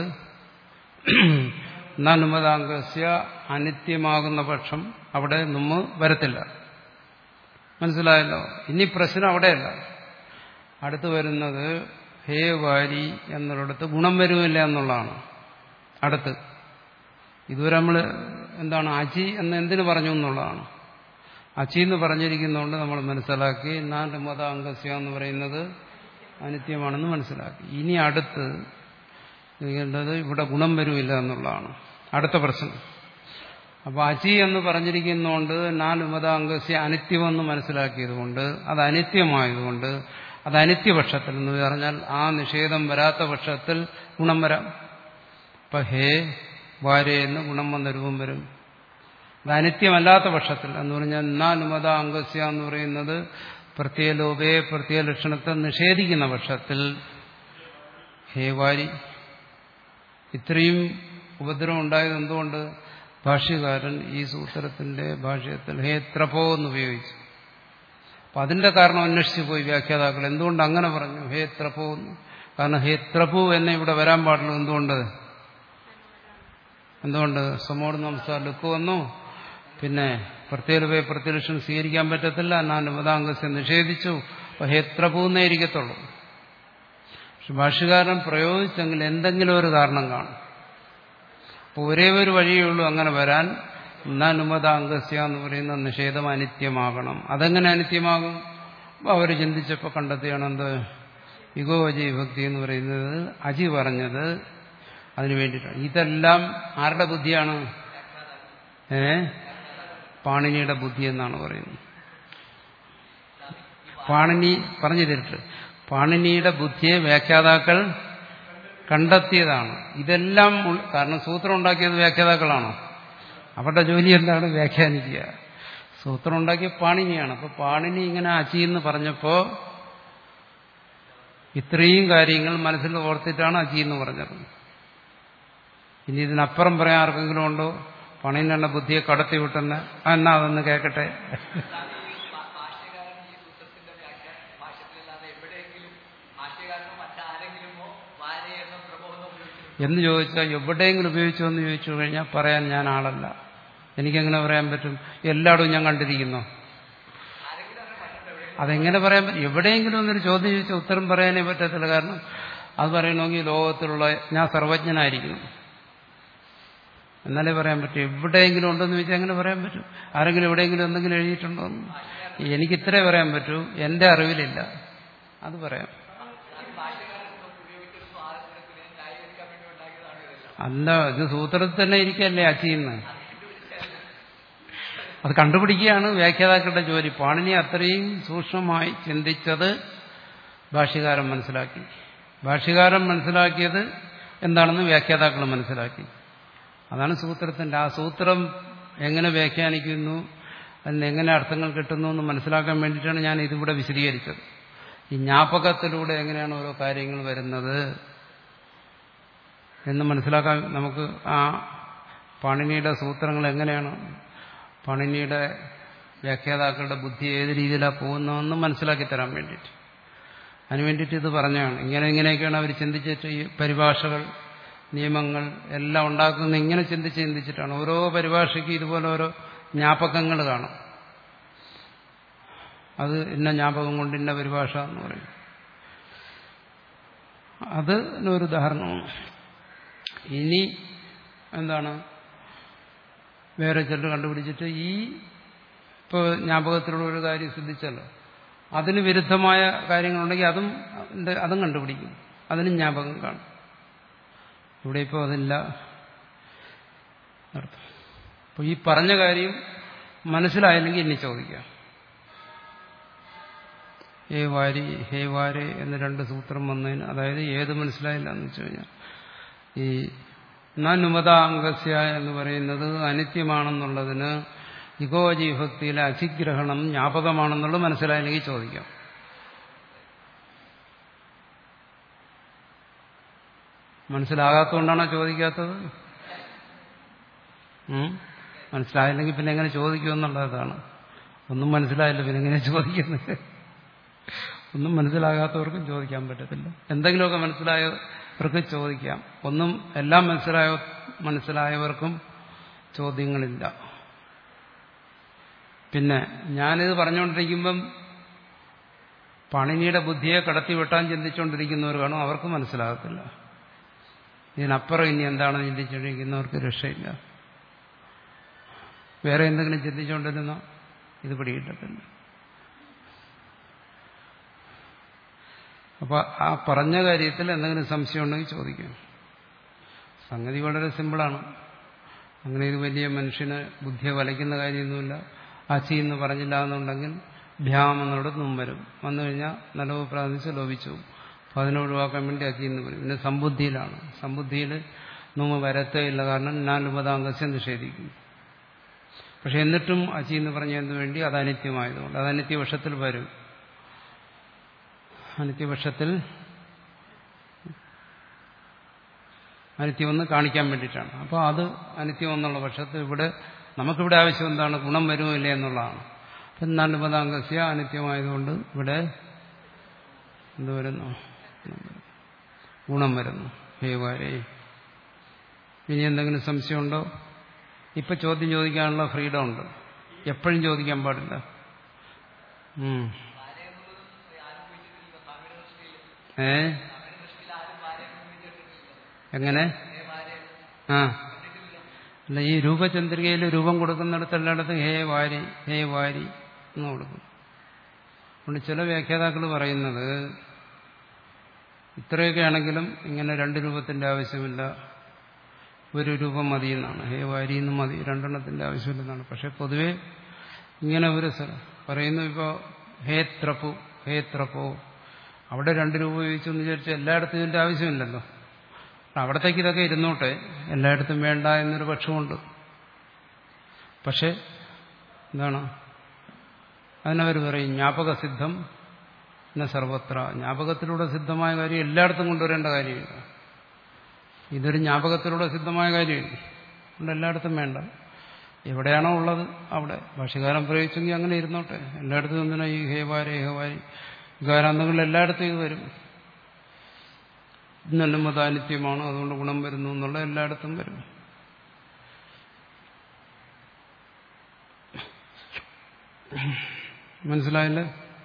നാലുമതാംഗസ്യ അനിത്യമാകുന്ന പക്ഷം അവിടെ നുമ്മ് വരത്തില്ല മനസ്സിലായല്ലോ ഇനി പ്രശ്നം അവിടെയല്ല അടുത്ത് വരുന്നത് ഹേ വാരി എന്നുള്ളിടത്ത് ഗുണം വരുമില്ല എന്നുള്ളതാണ് അടുത്ത് ഇതുവരെ നമ്മൾ എന്താണ് അചി എന്ന് എന്തിനു പറഞ്ഞു എന്നുള്ളതാണ് അച്ചി എന്ന് പറഞ്ഞിരിക്കുന്നതുകൊണ്ട് നമ്മൾ മനസ്സിലാക്കി നാല് മത അംഗസ്യ എന്ന് പറയുന്നത് അനിത്യമാണെന്ന് മനസ്സിലാക്കി ഇനി അടുത്ത് ചെയ്യേണ്ടത് ഇവിടെ ഗുണം വരുമില്ല എന്നുള്ളതാണ് അടുത്ത പ്രശ്നം അപ്പോൾ അചി എന്ന് പറഞ്ഞിരിക്കുന്നതുകൊണ്ട് നാല് മത അംഗസ്യ അനിത്യമെന്ന് മനസ്സിലാക്കിയതുകൊണ്ട് അത് അനിത്യമായതുകൊണ്ട് അത് അനിത്യപക്ഷത്തിൽ എന്ന് പറഞ്ഞാൽ ആ നിഷേധം വരാത്ത പക്ഷത്തിൽ ഗുണം വരാം ഇപ്പൊ ഹേ ഭാര്യയെന്ന് ഗുണം വന്ന രൂപം വരും അത് അനിത്യമല്ലാത്ത പക്ഷത്തിൽ എന്ന് പറഞ്ഞാൽ നാലുമത അംഗസ്യ എന്ന് പറയുന്നത് പ്രത്യേലോപേ പ്രത്യേക ലക്ഷണത്തെ നിഷേധിക്കുന്ന പക്ഷത്തിൽ ഹേവാരി ഇത്രയും ഉപദ്രവം ഉണ്ടായത് എന്തുകൊണ്ട് ഭാഷ്യകാരൻ ഈ സൂത്രത്തിന്റെ ഭാഷ്യത്തിൽ ഹേ ത്രപോ എന്ന് ഉപയോഗിച്ചു അപ്പൊ അതിന്റെ കാരണം അന്വേഷിച്ചു പോയി വ്യാഖ്യാതാക്കൾ എന്തുകൊണ്ട് അങ്ങനെ പറഞ്ഞു ഹേ ത്രപോ എന്ന് കാരണം ഹേ ത്രപു എന്നെ ഇവിടെ വരാൻ പാടുള്ളൂ എന്തുകൊണ്ട് എന്തുകൊണ്ട് സമോട് നമസ്കാരം ലുക്ക് വന്നു പിന്നെ പ്രത്യേക പ്രത്യലക്ഷം സ്വീകരിക്കാൻ പറ്റത്തില്ല ഞാൻ മതാംഗസ്യം നിഷേധിച്ചു അപ്പൊ ഹേത്രപൂന്നേ ഇരിക്കത്തുള്ളൂ പക്ഷെ ഭാഷ്യകാരൻ പ്രയോഗിച്ചെങ്കിൽ എന്തെങ്കിലും ഒരു കാരണം കാണും അപ്പോൾ ഒരേ ഒരു വഴിയേ ഉള്ളൂ അങ്ങനെ വരാൻ നനുമതാംഗസ്യ എന്ന് പറയുന്ന നിഷേധം അനിത്യമാകണം അതെങ്ങനെ അനിത്യമാകും അവർ ചിന്തിച്ചപ്പോൾ കണ്ടെത്തിയാണ് എന്ത് യുഗോവജി ഭക്തി എന്ന് പറയുന്നത് അജി പറഞ്ഞത് അതിനു വേണ്ടിയിട്ടാണ് ഇതെല്ലാം ആരുടെ ബുദ്ധിയാണ് ഏ പാണിനിയുടെ ബുദ്ധി എന്നാണ് പറയുന്നത് പാണിനി പറഞ്ഞു തരിട്ട് പാണിനിയുടെ ബുദ്ധിയെ വ്യാഖ്യാതാക്കൾ കണ്ടെത്തിയതാണ് ഇതെല്ലാം ഉൾ- കാരണം സൂത്രം ഉണ്ടാക്കിയത് വ്യാഖ്യാതാക്കളാണോ അവരുടെ ജോലി എന്താണ് വ്യാഖ്യാനിക്കുക സൂത്രം ഉണ്ടാക്കിയ പാണിനിയാണ് അപ്പൊ പാണിനി ഇങ്ങനെ അച്ചി എന്ന് പറഞ്ഞപ്പോ ഇത്രയും കാര്യങ്ങൾ മനസ്സിൽ ഓർത്തിട്ടാണ് അച്ചി എന്ന് പറഞ്ഞത് ഇനി ഇതിനപ്പുറം പറയാൻ ആർക്കെങ്കിലും ഉണ്ടോ പണിനെ ബുദ്ധിയെ കടത്തി വിട്ടെന്ന് ആ, എന്നാ അതൊന്ന് കേൾക്കട്ടെ ഭാഷ്യകാരൻ ഈ സൂത്രത്തിന്റെ വ്യാഖ്യാനം ഭാഷ്യത്തിലല്ലാതെ എവിടെയെങ്കിലും ഭാഷ്യകാരനോ മറ്റാരെങ്കിലുമോ വാരയെന്നോ പ്രബോധനം ഉപയോഗിച്ചിട്ടുണ്ട് എന്ന് ചോദിച്ചാൽ എവിടെയെങ്കിലും ഉപയോഗിച്ചോ എന്ന് ചോദിച്ചു കഴിഞ്ഞാൽ പറയാൻ ഞാൻ ആളല്ല എനിക്കെങ്ങനെ പറയാൻ പറ്റും എല്ലായിടവും ഞാൻ കണ്ടിരിക്കുന്നു അതെങ്ങനെ പറയാൻ പറ്റും എവിടെയെങ്കിലും ഒന്നൊരു ചോദ്യം ചോദിച്ചാൽ ഉത്തരം പറയാനേ പറ്റത്തില്ല കാരണം അത് പറയണമെങ്കിൽ ലോകത്തിലുള്ള ഞാൻ സർവജ്ഞനായിരിക്കണം എന്നാലേ പറയാൻ പറ്റും എവിടെയെങ്കിലും ഉണ്ടെന്ന് ചോദിച്ചാൽ എങ്ങനെ പറയാൻ പറ്റും ആരെങ്കിലും എവിടെയെങ്കിലും എന്തെങ്കിലും എഴുതിയിട്ടുണ്ടോ എന്ന് എനിക്ക് ഇത്രേ പറയാൻ പറ്റൂ എന്റെ അറിവിലില്ല അത് പറയാം അല്ല ഇത് സൂത്രത്തിൽ തന്നെ ഇരിക്കല്ലേ അച്ചിന്ന് അത് കണ്ടുപിടിക്കുകയാണ് വ്യാഖ്യാതാക്കളുടെ ജോലി പാണിനി അത്രയും സൂക്ഷ്മമായി ചിന്തിച്ചത് ഭാഷ്യകാരൻ മനസ്സിലാക്കി ഭാഷ്യകാരൻ മനസ്സിലാക്കിയത് എന്താണെന്ന് വ്യാഖ്യാതാക്കൾ മനസ്സിലാക്കി അതാണ് സൂത്രത്തിന്റെ ആ സൂത്രം എങ്ങനെ വ്യാഖ്യാനിക്കുന്നു അതിന് എങ്ങനെ അർത്ഥങ്ങൾ കിട്ടുന്നു എന്ന് മനസ്സിലാക്കാൻ വേണ്ടിയിട്ടാണ് ഞാൻ ഇതിവിടെ വിശദീകരിച്ചത് ഈ ജ്ഞാപകത്തിലൂടെ എങ്ങനെയാണ് ഓരോ കാര്യങ്ങൾ വരുന്നത് എന്ന് മനസ്സിലാക്കാൻ നമുക്ക് ആ പാണിനിയുടെ സൂത്രങ്ങൾ എങ്ങനെയാണ് പാണിനിയുടെ വ്യാഖ്യാതാക്കളുടെ ബുദ്ധി ഏത് രീതിയിലാണ് പോകുന്നതെന്ന് മനസ്സിലാക്കി തരാൻ വേണ്ടിയിട്ട് അതിന് വേണ്ടിയിട്ട് ഇത് പറഞ്ഞാണ് ഇങ്ങനെ ഇങ്ങനെയൊക്കെയാണ് അവർ ചിന്തിച്ചിട്ട് ഈ പരിഭാഷകൾ നിയമങ്ങൾ എല്ലാം ഉണ്ടാക്കുന്നത് ഇങ്ങനെ ചിന്തിച്ച് ചിന്തിച്ചിട്ടാണ് ഓരോ പരിഭാഷയ്ക്ക് ഇതുപോലെ ഓരോ ജ്ഞാപകങ്ങൾ കാണും അത് ഇന്ന ജ്ഞാപകം കൊണ്ട് ഇന്ന പരിഭാഷ എന്ന് പറയും അത് ഒരു ഉദാഹരണമാണ് ഇനി എന്താണ് വേറെ ചിലർ കണ്ടുപിടിച്ചിട്ട് ഈ ഇപ്പോൾ ജ്ഞാപകത്തിലുള്ള ഒരു കാര്യം ശ്രദ്ധിച്ചല്ലോ അതിന് വിരുദ്ധമായ കാര്യങ്ങളുണ്ടെങ്കിൽ അതും ഉണ്ട്, അതും കണ്ടുപിടിക്കും അതിനും ജ്ഞാപകം കാണും ഇവിടെ ഇപ്പോൾ അതില്ല അർത്ഥം അപ്പോൾ ഈ പറഞ്ഞ കാര്യം മനസ്സിലായില്ലെങ്കിൽ ഇനി ചോദിക്കാം ഹേ വാരി ഹേ വാരെ എന്ന് രണ്ട് സൂത്രം വന്നതിന് അതായത് ഏത് മനസ്സിലായില്ല എന്ന് വെച്ച് കഴിഞ്ഞാൽ ഈ നനുമതാംഗസ്യ എന്ന് പറയുന്നത് അനിത്യമാണെന്നുള്ളതിന് ഇഗോജീഭക്തിയിലെ അധിഗ്രഹണം ജ്ഞാപകമാണെന്നുള്ളത് മനസ്സിലായില്ലെങ്കിൽ ചോദിക്കാം മനസ്സിലാകാത്തതുകൊണ്ടാണോ ചോദിക്കാത്തത് ഉം? മനസ്സിലായില്ലെങ്കിൽ പിന്നെ എങ്ങനെ ചോദിക്കുമെന്നുള്ളതാണ് ഒന്നും മനസ്സിലായില്ല പിന്നെ എങ്ങനെ ചോദിക്കുന്നത് ഒന്നും മനസ്സിലാകാത്തവർക്കും ചോദിക്കാൻ പറ്റത്തില്ല എന്തെങ്കിലുമൊക്കെ മനസ്സിലായവർക്ക് ചോദിക്കാം ഒന്നും എല്ലാം മനസ്സിലായ മനസ്സിലായവർക്കും ചോദ്യങ്ങളില്ല പിന്നെ ഞാനിത് പറഞ്ഞുകൊണ്ടിരിക്കുമ്പം പണിനിയുടെ ബുദ്ധിയെ കടത്തി വെട്ടാൻ ചിന്തിച്ചുകൊണ്ടിരിക്കുന്നവർ കാണും അവർക്ക് മനസ്സിലാകത്തില്ല ഇതിനപ്പുറം ഇനി എന്താണ് ചിന്തിച്ചുകൊണ്ടിരിക്കുന്നവർക്ക് രക്ഷയില്ല വേറെ എന്തെങ്കിലും ചിന്തിച്ചുകൊണ്ടിരുന്ന ഇത് പിടികിട്ടത്തില്ല അപ്പൊ ആ പറഞ്ഞ കാര്യത്തിൽ എന്തെങ്കിലും സംശയം ഉണ്ടെങ്കിൽ ചോദിക്കാം സംഗതി വളരെ സിമ്പിളാണ് അങ്ങനെ ഇത് വലിയ മനുഷ്യന് ബുദ്ധിയെ വലയ്ക്കുന്ന കാര്യമൊന്നുമില്ല അച്ചി എന്ന് പറഞ്ഞില്ല എന്നുണ്ടെങ്കിൽ ഭ്യാം എന്നിടത്ത് നിന്നും വരും വന്നു കഴിഞ്ഞാൽ നല്ലവ് പ്രാർത്ഥിച്ച് ലോപിച്ചു അപ്പോൾ അതിനെ ഒഴിവാക്കാൻ വേണ്ടി അച്ചി എന്ന് പറയും പിന്നെ സമ്പുദ്ധിയിലാണ് സമ്പുദ്ധിയിൽ നുമ വരത്തേ ഇല്ല കാരണം ഞാൻ ഉപതാംഗസ്യം നിഷേധിക്കും പക്ഷെ എന്നിട്ടും അച്ചി എന്ന് പറഞ്ഞതിന് വേണ്ടി അത് അനിത്യമായതുകൊണ്ട് അത് അനിത്യപക്ഷത്തിൽ വരും അനിത്യപക്ഷത്തിൽ അനിത്യമെന്ന് കാണിക്കാൻ വേണ്ടിയിട്ടാണ് അപ്പോൾ അത് അനിത്യം എന്നുള്ള പക്ഷത്ത് ഇവിടെ നമുക്കിവിടെ ആവശ്യം എന്താണ് ഗുണം വരുമോ ഇല്ലേ എന്നുള്ളതാണ് അപ്പം നാലുപതാംഗസ്യ അനിത്യമായതുകൊണ്ട് ഇവിടെ എന്ത് വരുന്നു ഗുണം വരുന്നു ഹേവാരേ ഇനി എന്തെങ്കിലും സംശയമുണ്ടോ ഇപ്പൊ ചോദ്യം ചോദിക്കാനുള്ള ഫ്രീഡം ഉണ്ട് എപ്പോഴും ചോദിക്കാൻ പാടില്ല ഉം. ഏ എങ്ങനെ ആ അല്ല ഈ രൂപചന്ദ്രികയിൽ രൂപം കൊടുക്കുന്നിടത്ത് എല്ലായിടത്തും ഹേ വാരി ഹേ വാരി എന്ന് കൊടുക്കും അതുകൊണ്ട് ചില വ്യാഖ്യാതാക്കൾ പറയുന്നത് ഇത്രയൊക്കെ ആണെങ്കിലും ഇങ്ങനെ രണ്ട് രൂപത്തിന്റെ ആവശ്യമില്ല ഒരു രൂപം മതി എന്നാണ് ഹേ വാരി എന്ന് മതി രണ്ടെണ്ണത്തിന്റെ ആവശ്യമില്ലെന്നാണ് പക്ഷെ പൊതുവെ ഇങ്ങനെ ഒരു സ്ഥലം പറയുന്നു ഇപ്പോൾ ഹേ ത്രപ്പു ഹേ ത്രപ്പോ അവിടെ രണ്ട് രൂപ ഉപയോഗിച്ചു എന്ന് വിചാരിച്ചാൽ എല്ലായിടത്തും ഇതിന്റെ ആവശ്യമില്ലല്ലോ അവിടത്തേക്ക് ഇതൊക്കെ ഇരുന്നോട്ടെ എല്ലായിടത്തും വേണ്ട എന്നൊരു പക്ഷമുണ്ട് പക്ഷെ എന്താണ് അതിനവർ പറയും ജ്ഞാപക സിദ്ധം എന്ന സർവത്ര ജ്ഞാപകത്തിലൂടെ സിദ്ധമായ കാര്യം എല്ലായിടത്തും കൊണ്ടുവരേണ്ട കാര്യമില്ല ഇതൊരു ജ്ഞാപകത്തിലൂടെ സിദ്ധമായ കാര്യമില്ല അതുകൊണ്ട് എല്ലായിടത്തും വേണ്ട എവിടെയാണോ ഉള്ളത് അവിടെ ഭാഷകാരം പ്രയോഗിച്ചെങ്കിൽ അങ്ങനെ ഇരുന്നോട്ടെ എല്ലായിടത്തും എന്തിനാ ഈ ഹേവാരി ഹേവാരി വികാരാന്തങ്ങൾ എല്ലായിടത്തും ഇത് വരും ഇന്നെല്ലാം മതാനിത്യമാണ് അതുകൊണ്ട് ഗുണം വരുന്നു എന്നുള്ള എല്ലായിടത്തും വരും മനസ്സിലായില്ലേ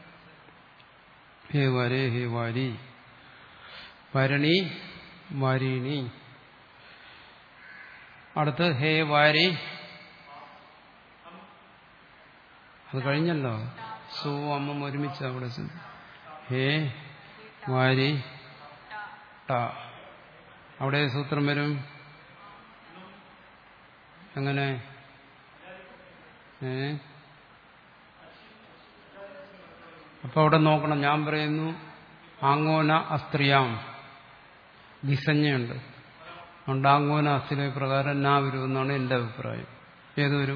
ഹേ വരേ ഹേ വാരി വരണി വാരിണി അടുത്ത് ഹേ വാരി അത് കഴിഞ്ഞല്ലോ സു അമ്മ ഒരുമിച്ച് അവിടെ ചെന്ന്. ഹേ വാരി ട അവിടെ സൂത്രം വരും എങ്ങനെ ഏ അപ്പൊ അവിടെ നോക്കണം ഞാൻ പറയുന്നു ആങ്ങോന അസ്ത്രിയാം വിസഞ്ജയുണ്ട് അതുകൊണ്ട് ആങ്ങോന അസ്ത്രീയ പ്രകാരം നാ വരുമെന്നാണ് എന്റെ അഭിപ്രായം ഏത് വരും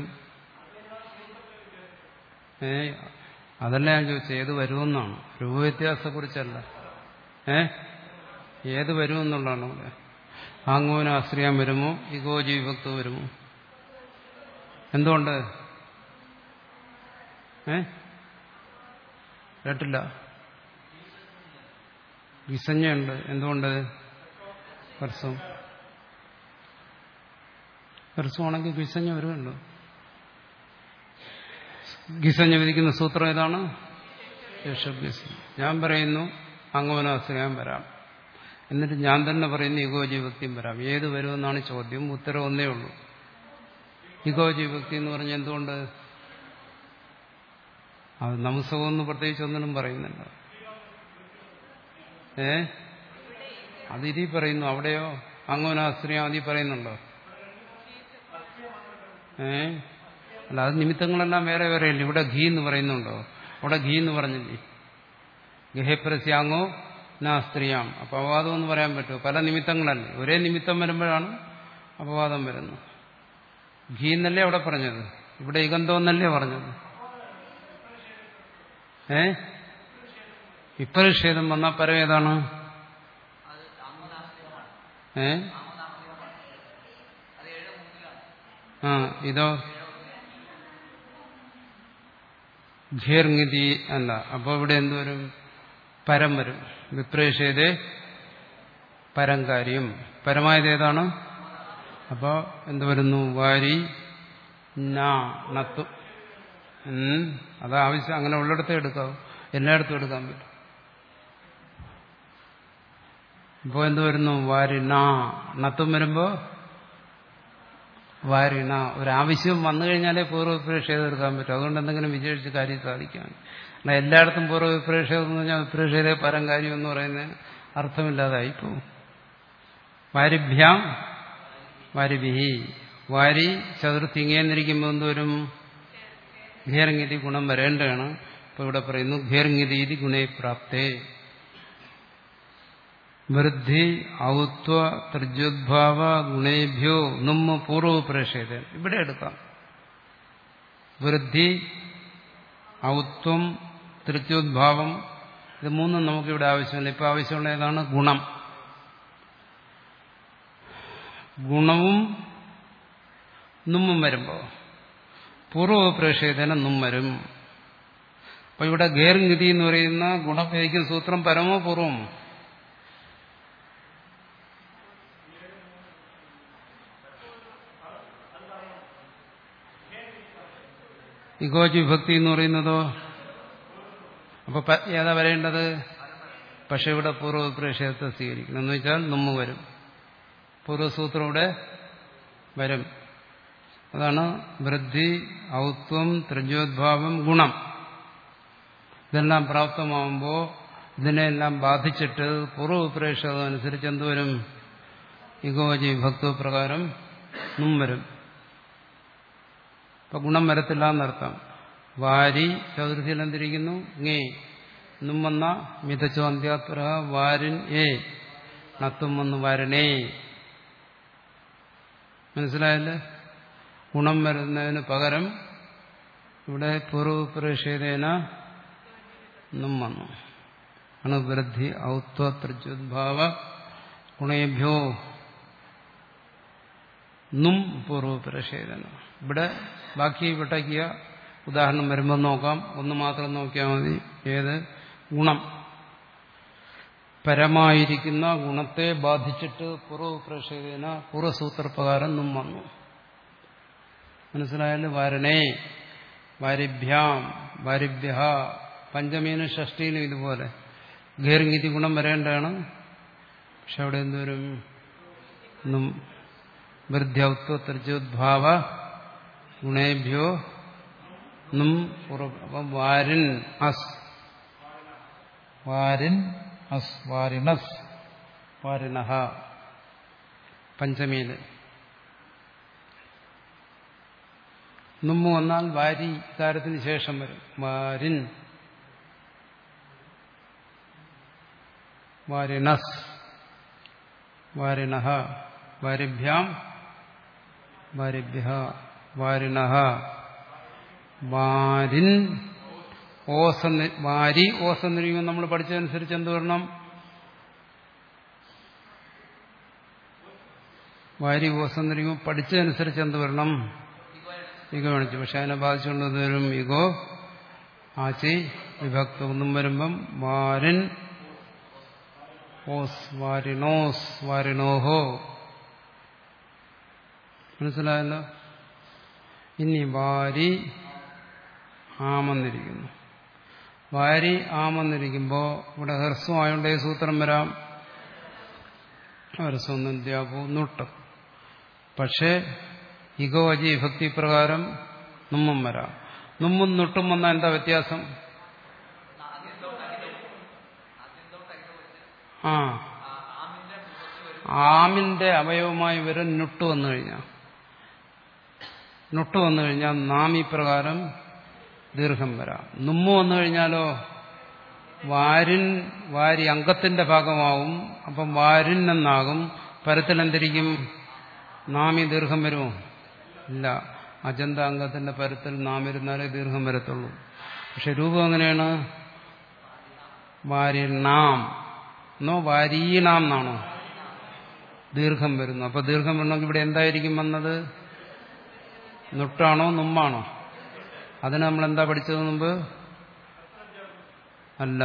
ഏ അതല്ല ഞാൻ ചോദിച്ചത് ഏത് വരുമെന്നാണ് രൂപവ്യത്യാസത്തെക്കുറിച്ചല്ല ഏ ഏത് വരുമെന്നുള്ളതാണ് അവിടെ ആങ്ങോന അസ്ത്രീയാൻ വരുമോ ഇഗോജി വിഭക്ത വരുമോ എന്തുകൊണ്ട് ഏ കേട്ടില്ല വിസഞ്ജയുണ്ട് എന്തുകൊണ്ട് വർഷം വർഷമാണെങ്കിൽ വിസഞ്ജ വരുമല്ലോ ഗിസഞ്ജ വിധിക്കുന്ന സൂത്രം ഏതാണ് യശബ്ദ ഞാൻ പറയുന്നു അങ്ങോനാശ്രയം വരാം എന്നിട്ട് ഞാൻ തന്നെ പറയുന്നു ഇഗോജീവക്തിയും വരാം ഏത് വരുമെന്നാണ് ചോദ്യം ഉത്തരം ഒന്നേ ഉള്ളൂ ഇഗോജീവക്തി എന്ന് പറഞ്ഞ എന്തുകൊണ്ട് അത് നമസ്സകമെന്ന് പ്രത്യേകിച്ച് ഒന്നിനും പറയുന്നില്ല ഏ അത് ഇതി പറയുന്നു അവിടെയോ അങ്ങോനാശ്രയം അതി പറയുന്നുണ്ടോ ഏ അല്ല അത് നിമിത്തങ്ങളെല്ലാം വേറെ വേറെ അല്ലേ ഇവിടെ ഘീ എന്ന് പറയുന്നുണ്ടോ അവിടെ ഘീ എന്ന് പറഞ്ഞില്ലേ ഗഹേപ്രസ്യാങ്ങോ നാ സ്ത്രീയാം അപ്പൊ അപവാദം എന്ന് പറയാൻ പറ്റുമോ പല നിമിത്തങ്ങളല്ലേ ഒരേ നിമിത്തം വരുമ്പോഴാണ് അപവാദം വരുന്നത് ഘീ എന്നല്ലേ അവിടെ പറഞ്ഞത് ഇവിടെ ഇഗന്ധം എന്നല്ലേ പറഞ്ഞത് ഏ വിപരിഷേധം വന്ന പരം ഏതാണ് ഏ ആ ഇതോ ഘേർങ്ങിതി അല്ല അപ്പൊ ഇവിടെ എന്തുവരും പരം വരും വിപ്രേഷേതേ പരം കാര്യം പരമായത് ഏതാണ് അപ്പോ എന്ത് വരുന്നു വാരി നാ നത്തു ഉം, അത് ആവശ്യം അങ്ങനെ ഉള്ളിടത്തേ എടുക്കാവൂ എല്ലായിടത്തും എടുക്കാൻ പറ്റും ഇപ്പോ എന്ത് വരുന്നു വാരിണ നത്തും വരുമ്പോ വാരിണ ഒരാവശ്യം വന്നു കഴിഞ്ഞാലേ പൂർവ്വവിപ്രേക്ഷ എടുക്കാൻ പറ്റും അതുകൊണ്ട് എന്തെങ്കിലും വിജയിച്ച് കാര്യം സാധിക്കാൻ അല്ല എല്ലായിടത്തും പൂർവ്വവിപ്രേക്ഷ എന്ന് പറഞ്ഞാൽ വിപ്രേക്ഷയിലെ പരം കാര്യം എന്ന് പറയുന്നതിന് അർത്ഥമില്ലാതായി പോവും വാരിഭ്യാം വാരിഭിഹി വാരി ചതുർത്ഥി ഇങ്ങേന്നിരിക്കുമ്പോൾ എന്തോരും ഘേർങ്ങിതി ഗുണം വരേണ്ടതാണ് ഇപ്പൊ ഇവിടെ പറയുന്നു ഘേർങ്ങിതി ഗുണേ പ്രാപ്തേ വൃദ്ധി ഔത്വ ത്രിജുദ്ഭാവ ഗുണേഭ്യോ നുമ്മ പൂർവ്വ പ്രേക്ഷേത ഇവിടെ എടുക്കാം വൃദ്ധി ഔത്വം തൃത്യോദ്ഭാവം ഇത് മൂന്നും നമുക്കിവിടെ ആവശ്യമില്ല ഇപ്പൊ ആവശ്യമുള്ള ഏതാണ് ഗുണം ഗുണവും നുമ്മും വരുമ്പോ പൂർവ്വ പ്രേക്ഷേതന നും വരും അപ്പൊ ഇവിടെ ഗേർനിധി എന്ന് പറയുന്ന ഗുണപ്രയോഗിക്കുന്ന സൂത്രം പരമോ പൂർവമോ ഇഗോജി വിഭക്തി എന്ന് പറയുന്നതോ അപ്പൊ പ- ഏതാ വരേണ്ടത് പക്ഷെ ഇവിടെ പൂർവ്വ പ്രേക്ഷേതത്തെ സ്വീകരിക്കണം എന്ന് വെച്ചാൽ നമ്മ വരും പൂർവ്വസൂത്രം ഇവിടെ വരും അതാണ് വൃദ്ധി ഔത്വം ത്രിജോദ്ഭാവം ഗുണം ഇതെല്ലാം പ്രാപ്തമാകുമ്പോൾ ഇതിനെല്ലാം ബാധിച്ചിട്ട് പൂർവ്വപ്രേക്ഷതനുസരിച്ച് എന്തുവരും ഇഗോജി ഭക്തോ പ്രകാരം നും വരും ഇപ്പൊ ഗുണം വരത്തില്ല എന്നർത്ഥം വാരി ചതുർത്ഥിയിൽ എന്തിരിക്കുന്നു ngേ നും വന്ന മിതച്ചോ അന്ത്യാത്പര വാരിൻ ഏ നത്തും വന്ന് വാരണേ മനസ്സിലായല്ലേ ഗുണം വരുന്നതിന് പകരം ഇവിടെ പൂർവപ്രേക്ഷേതേന നും വന്നു അണുവൃദ്ധി ഔത്വ ത്രിജുദ്ഭാവ ഗുണേഭ്യോ നും പൂർവപ്രേക്ഷേതന ഇവിടെ ബാക്കി വിട്ടയ്ക്കുക ഉദാഹരണം വരുമ്പോൾ നോക്കാം ഒന്ന് മാത്രം നോക്കിയാൽ മതി ഏത് ഗുണം പരമായിരിക്കുന്ന ഗുണത്തെ ബാധിച്ചിട്ട് പൂർവപ്രേക്ഷേതന പൂർവസൂത്രപ്രകാരം നും വന്നു മനസ്സിലായാലും വാരണേ വാരിഭ്യാം വാരിഭ്യ പഞ്ചമീനും ഷഷ്ടിയിലും ഇതുപോലെ ഗേർഗിതി ഗുണം വരേണ്ടതാണ് പക്ഷെ അവിടെ എന്തോരും വൃദ്ധ്യൗത്വ ത്രിജോദ്ഭാവ ഗുണേഭ്യോ നും അപ്പം വാരിൻ അസ് വാരിൻ അസ് വാരിണസ് വാരിണഹ പഞ്ചമിയില് നുമ്മു വന്നാൽ വാരി ഇക്കാര്യത്തിന് ശേഷം വരും വാരിൻ വാരിണസ് വാരിണഹ വാരിഭ്യാം വാരിഭ്യ വാരിണഹ വാരിൻ ഓസ വാരി ഓസ എന്നിരിക്കുമ്പോൾ നമ്മൾ പഠിച്ചതനുസരിച്ച് എന്ത് വരണം വാരി ഓസ എന്നിരിക്കുമ്പോൾ പഠിച്ചതനുസരിച്ച് എന്ത് വരണം ഇഗോ കാണിച്ചു പക്ഷെ അതിനെ ബാധിച്ചുകൊണ്ട് വരും ഇഗോ ആച്ചി വിഭക്ത ഒന്നും വരുമ്പം വാരിൻ ഓസ് വാരിണോസ് വാരിണോഹോ മനസ്സിലായല്ലോ ഇനി വാരി ആമെന്നിരിക്കുന്നു വാരി ആമെന്നിരിക്കുമ്പോൾ ഇവിടെ ഹ്രസ്വമായോണ്ട് ഈ സൂത്രം വരാം ഹ്രസ്വം നദ്യാപോ നുട്ട് പക്ഷേ ഇഗോ അജി ഭക്തി പ്രകാരം നുമ്മും വരാം നുമ്മും നുട്ടും വന്ന എന്താ വ്യത്യാസം ആ ആമിന്റെ അവയവമായി വരും നുട്ട് വന്നു കഴിഞ്ഞാൽ നുട്ട് വന്നു കഴിഞ്ഞാൽ നാമി പ്രകാരം ദീർഘം വരാം നുമ്മു വന്നു കഴിഞ്ഞാലോ വാരിൻ വാരി അംഗത്തിന്റെ ഭാഗമാവും അപ്പം വാരിൻ എന്നാകും പരത്തിലെന്തിരിക്കും നാമി ദീർഘം വരുമോ ഇല്ല അജന്ത അംഗത്തിന്റെ പരത്തിൽ നാം ഇരുന്നാലേ ദീർഘം വരത്തുള്ളൂ പക്ഷെ രൂപം എങ്ങനെയാണ് വാരിനാം എന്നോ വാരീനാം എന്നാണോ ദീർഘം വരുന്നു അപ്പൊ ദീർഘം വരണമെങ്കിൽ ഇവിടെ എന്തായിരിക്കും വന്നത് നുട്ടാണോ നുമ്മാണോ അതിന് നമ്മൾ എന്താ പഠിച്ചത് മുമ്പ് അല്ല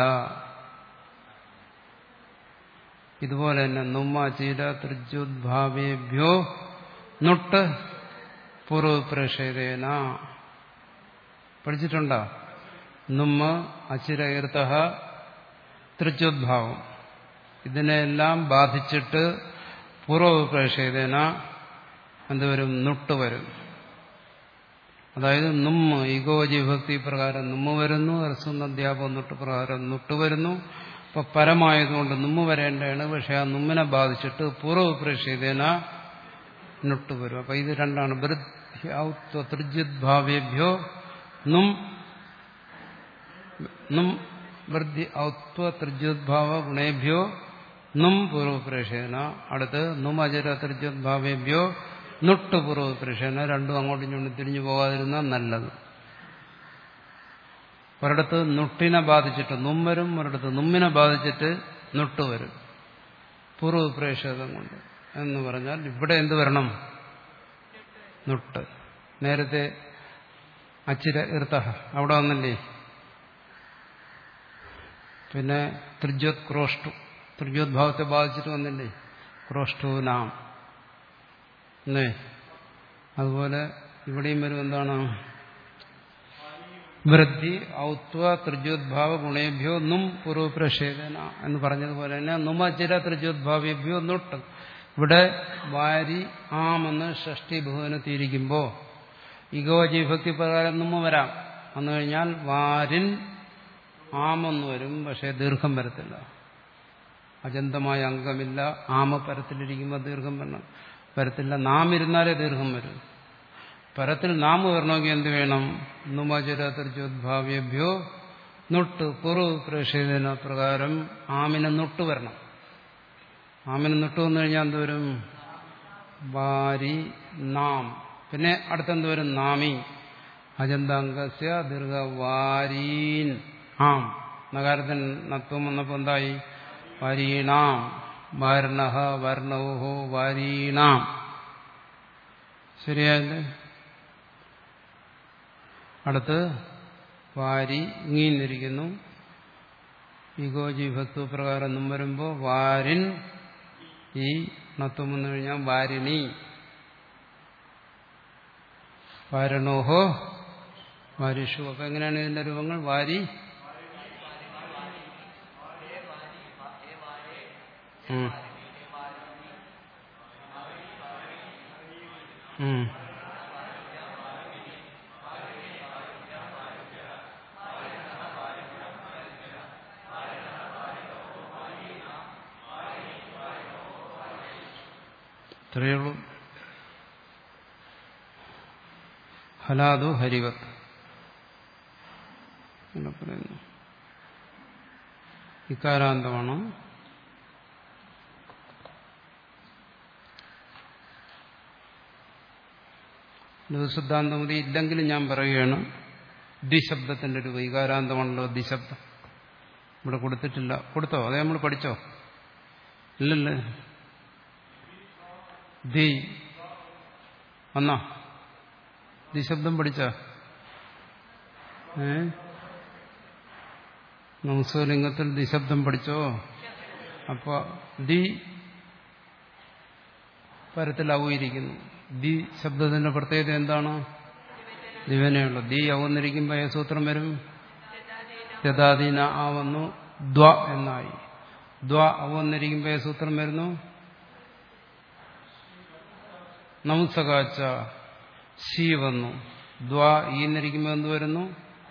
ഇതുപോലെ തന്നെ നുമ്മ ചീര തൃജുദ്ഭാവേഭ്യോ നുട്ട് പൂർവപ്രേഷേതേന പഠിച്ചിട്ടുണ്ടോ നുമ്മ അചിരകീർത്ത തൃജുദ്ഭാവം ഇതിനെല്ലാം ബാധിച്ചിട്ട് പൂർവപ്രേഷേതേന എന്തുവരും നുട്ട് വരും അതായത് നുമ്മ് ഈഗോജി ഭക്തി പ്രകാരം നുമ്മ വരുന്നു അധ്യാപകം നുട്ട് പ്രകാരം നുട്ട് വരുന്നു അപ്പൊ പരമായതുകൊണ്ട് നുമ്മ വരേണ്ടതാണ് പക്ഷെ ആ നുമ്മിനെ ബാധിച്ചിട്ട് പൂർവപ്രേക്ഷിതേന നുട്ട് വരും അപ്പൊ ഇത് രണ്ടാണ് ബൃദ്ധ്യൗത്വ തൃജിദ്ഭാവേഭ്യോ നും നും വൃദ്ധി ഔത്വ തൃജ്യോദ്ഭാവ ഗുണേഭ്യോ നും പൂർവപ്രേക്ഷേന അടുത്ത് നും അജര തൃജ്യോദ്ഭാവേഭ്യോ നുട്ട് പൂർവപ്രേക്ഷേന രണ്ടും അങ്ങോട്ടും ഇങ്ങോട്ടും തിരിഞ്ഞു പോകാതിരുന്നാൽ നല്ലത് ഒരിടത്ത് നുട്ടിനെ ബാധിച്ചിട്ട് നും വരും ഒരിടത്ത് നുമ്മിനെ ബാധിച്ചിട്ട് നുട്ട് വരും പൂർവപ്രേക്ഷകം കൊണ്ട് എന്ന് പറഞ്ഞാൽ ഇവിടെ എന്ത് വരണം നുട്ട് നേരത്തെ അച്ചിര ഇർത്ത അവിടെ വന്നില്ലേ പിന്നെ ത്രിജ്യോത് ക്രോഷ്ടു ത്രിജ്യോത് ഭാവത്തെ ബാധിച്ചിട്ട് വന്നില്ലേ ക്രോഷ്ടു നാം അല്ലേ അതുപോലെ ഇവിടെയും വരും എന്താണ് വൃദ്ധി ഔത്വ ത്രിജ്യോദ്ഭാവ ഗുണേഭ്യോ നും പൂർവപ്രക്ഷേപന എന്ന് പറഞ്ഞതുപോലെ തന്നെ നുമചിര ത്രിജ്യോദ്ഭാവേഭ്യോ നുട്ട് ഇവിടെ വാരി ആമെന്ന് ഷഷ്ടി ബഹുവനത്തിയിരിക്കുമ്പോൾ ഇഗോജി ഭക്തി പ്രകാരം നമ്മ വരാം വന്നു കഴിഞ്ഞാൽ വാരിൻ ആമെന്ന് വരും പക്ഷേ ദീർഘം വരത്തില്ല അജന്തമായ അംഗമില്ല ആമ പരത്തിലിരിക്കുമ്പോൾ ദീർഘം വരണം പരത്തില്ല നാം ഇരുന്നാലേ ദീർഘം വരും പരത്തിൽ നാം വരണമെങ്കിൽ എന്ത് വേണം നുമചുരതർജോദ്ഭാവ്യഭ്യോ നൊട്ട് കുറു പ്രേക്ഷിതന പ്രകാരം ആമിനെ നൊട്ട് വരണം ആമിനെ നൊട്ട് വന്നു കഴിഞ്ഞാൽ എന്ത് വരും വാരി നാം പിന്നെ അടുത്തെന്ത് വരും നാമി അജന്താംഗസ്യ ദീർഘ വാരീൻ ആം നഗരത്തിന് നത്വം വന്നപ്പോൾ എന്തായി വാരീണാം വാരണഹ വർണോഹോ വാരീണാം ശരിയായല്ലേ അടുത്ത് വാരി ഇങ്ങിന്നിരിക്കുന്നു ഈഗോജി ഭക്തു പ്രകാരം എന്നും വരുമ്പോൾ വാരിൻ ഈ നത്വം വന്നു കഴിഞ്ഞാൽ വാരിണി വാരണോഹോ വാരിഷു അപ്പൊ എങ്ങനെയാണ് ഇതിന്റെ രൂപങ്ങൾ വാരി ഉം. ഉം. ഇത്രയേ ഉള്ളൂ ഹലാദു ഹരിവത്ത് എന്ന് പറയുന്നു ഇക്കാരാന്തമാണ് ലഘുസിദ്ധാന്തമതി ഇല്ലെങ്കിലും ഞാൻ പറയുകയാണ് ദ്വിശബ്ദത്തിന്റെ ഒരു വൈകാരാന്തമാണല്ലോ ദ്വിശബ്ദം ഇവിടെ കൊടുത്തിട്ടില്ല കൊടുത്തോ അതേ നമ്മൾ പഠിച്ചോ ഇല്ലല്ലേ ധി വന്നോ ദ്വിശബ്ദം പഠിച്ച ഏ നംസലിംഗത്തിൽ ദ്വിശബ്ദം പഠിച്ചോ അപ്പൊ ദി പരത്തിൽ അവയിരിക്കുന്നു ദി ശബ്ദത്തിന്റെ പ്രത്യേകത എന്താണ് ദിവനെയുള്ളു ദി അവന്നിരിക്കുമ്പോൾ ഏ സൂത്രം വരും യഥാധീന ആവുന്നു ദ്വ എന്നായി ദ്വ അവന്നിരിക്കുമ്പോൾ ഏ സൂത്രം വരുന്നു നംസകാച്ച ശി വന്നു ദ്വ ഈന്നിരിക്കുമ്പോൾ എന്ത് വരുന്നു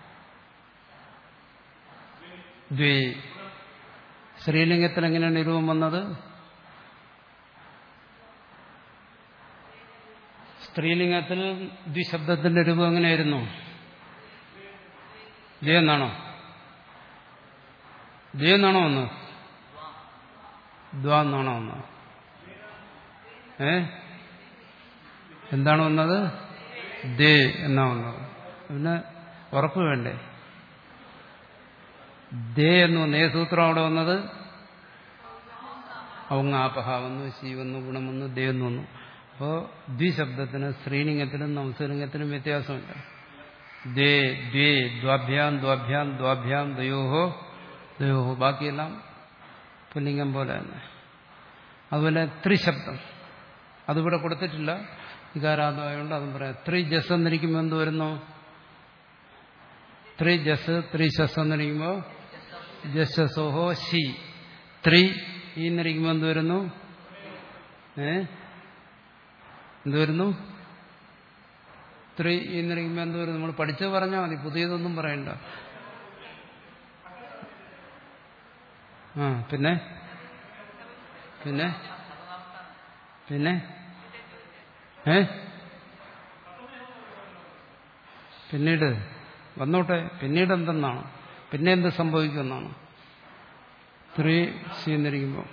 ദ്വേ ശ്രീലിംഗത്തിൽ എങ്ങനെയാണ് രൂപം വന്നത് സ്ത്രീലിംഗത്തിൽ ദ്വിശബ്ദത്തിന്റെ രൂപം എങ്ങനെയായിരുന്നു ദ്വേ എന്നാണോ ദ്വേ എന്നാണോ വന്നത് ദ്വ എന്നാണോ വന്നത് ഏ എന്താണ് വന്നത് ദേ എന്നാ വന്നത് പിന്നെ ഉറപ്പ് വേണ്ടേ ദേ എന്ന് വന്നു ഏ സൂത്രം അവിടെ വന്നത് ഔങ് ആപഹ വന്നു ശി വന്നു ഗുണം വന്നു ദേ എന്ന് വന്നു അപ്പോൾ ദ്വിശബ്ദത്തിന് സ്ത്രീലിംഗത്തിനും നംസലിംഗത്തിനും വ്യത്യാസമില്ല ദേ ദ്വേ ദ്വാഭ്യാം ദ്വാഭ്യാം ദ്വാഭ്യാം ദ്വയോഹോ ദ്വയോഹോ ബാക്കിയെല്ലാം പുല്ലിംഗം പോലെ തന്നെ അതുപോലെ ത്രിശബ്ദം അതിവിടെ കൊടുത്തിട്ടില്ല വികാരാന്തമായതുകൊണ്ട് അതും പറയാം ത്രി ജസ് എന്നിരിക്കുമ്പോൾ എന്ത് വരുന്നു ത്രി ജസ് ത്രി ശസ് എന്നിരിക്കുമ്പോൾ ജസ്സോഹോ ശി ത്രി ഈ എന്നിരിക്കുമ്പോൾ എന്ത് വരുന്നു ഏ എന്ത് വരുന്നു ത്രി ഈ എന്നിരിക്കുമ്പോൾ എന്ത് വരുന്നു നമ്മൾ പഠിച്ചത് പറഞ്ഞാൽ മതി പുതിയതൊന്നും പറയണ്ട ആ പിന്നെ പിന്നെ പിന്നെ ഏ പിന്നീട് വന്നോട്ടെ പിന്നീട് എന്തെന്നാണ് പിന്നെ എന്ത് സംഭവിക്കുമെന്നാണ് ത്രീ ചെയ്യുന്നിരിക്കുമ്പോൾ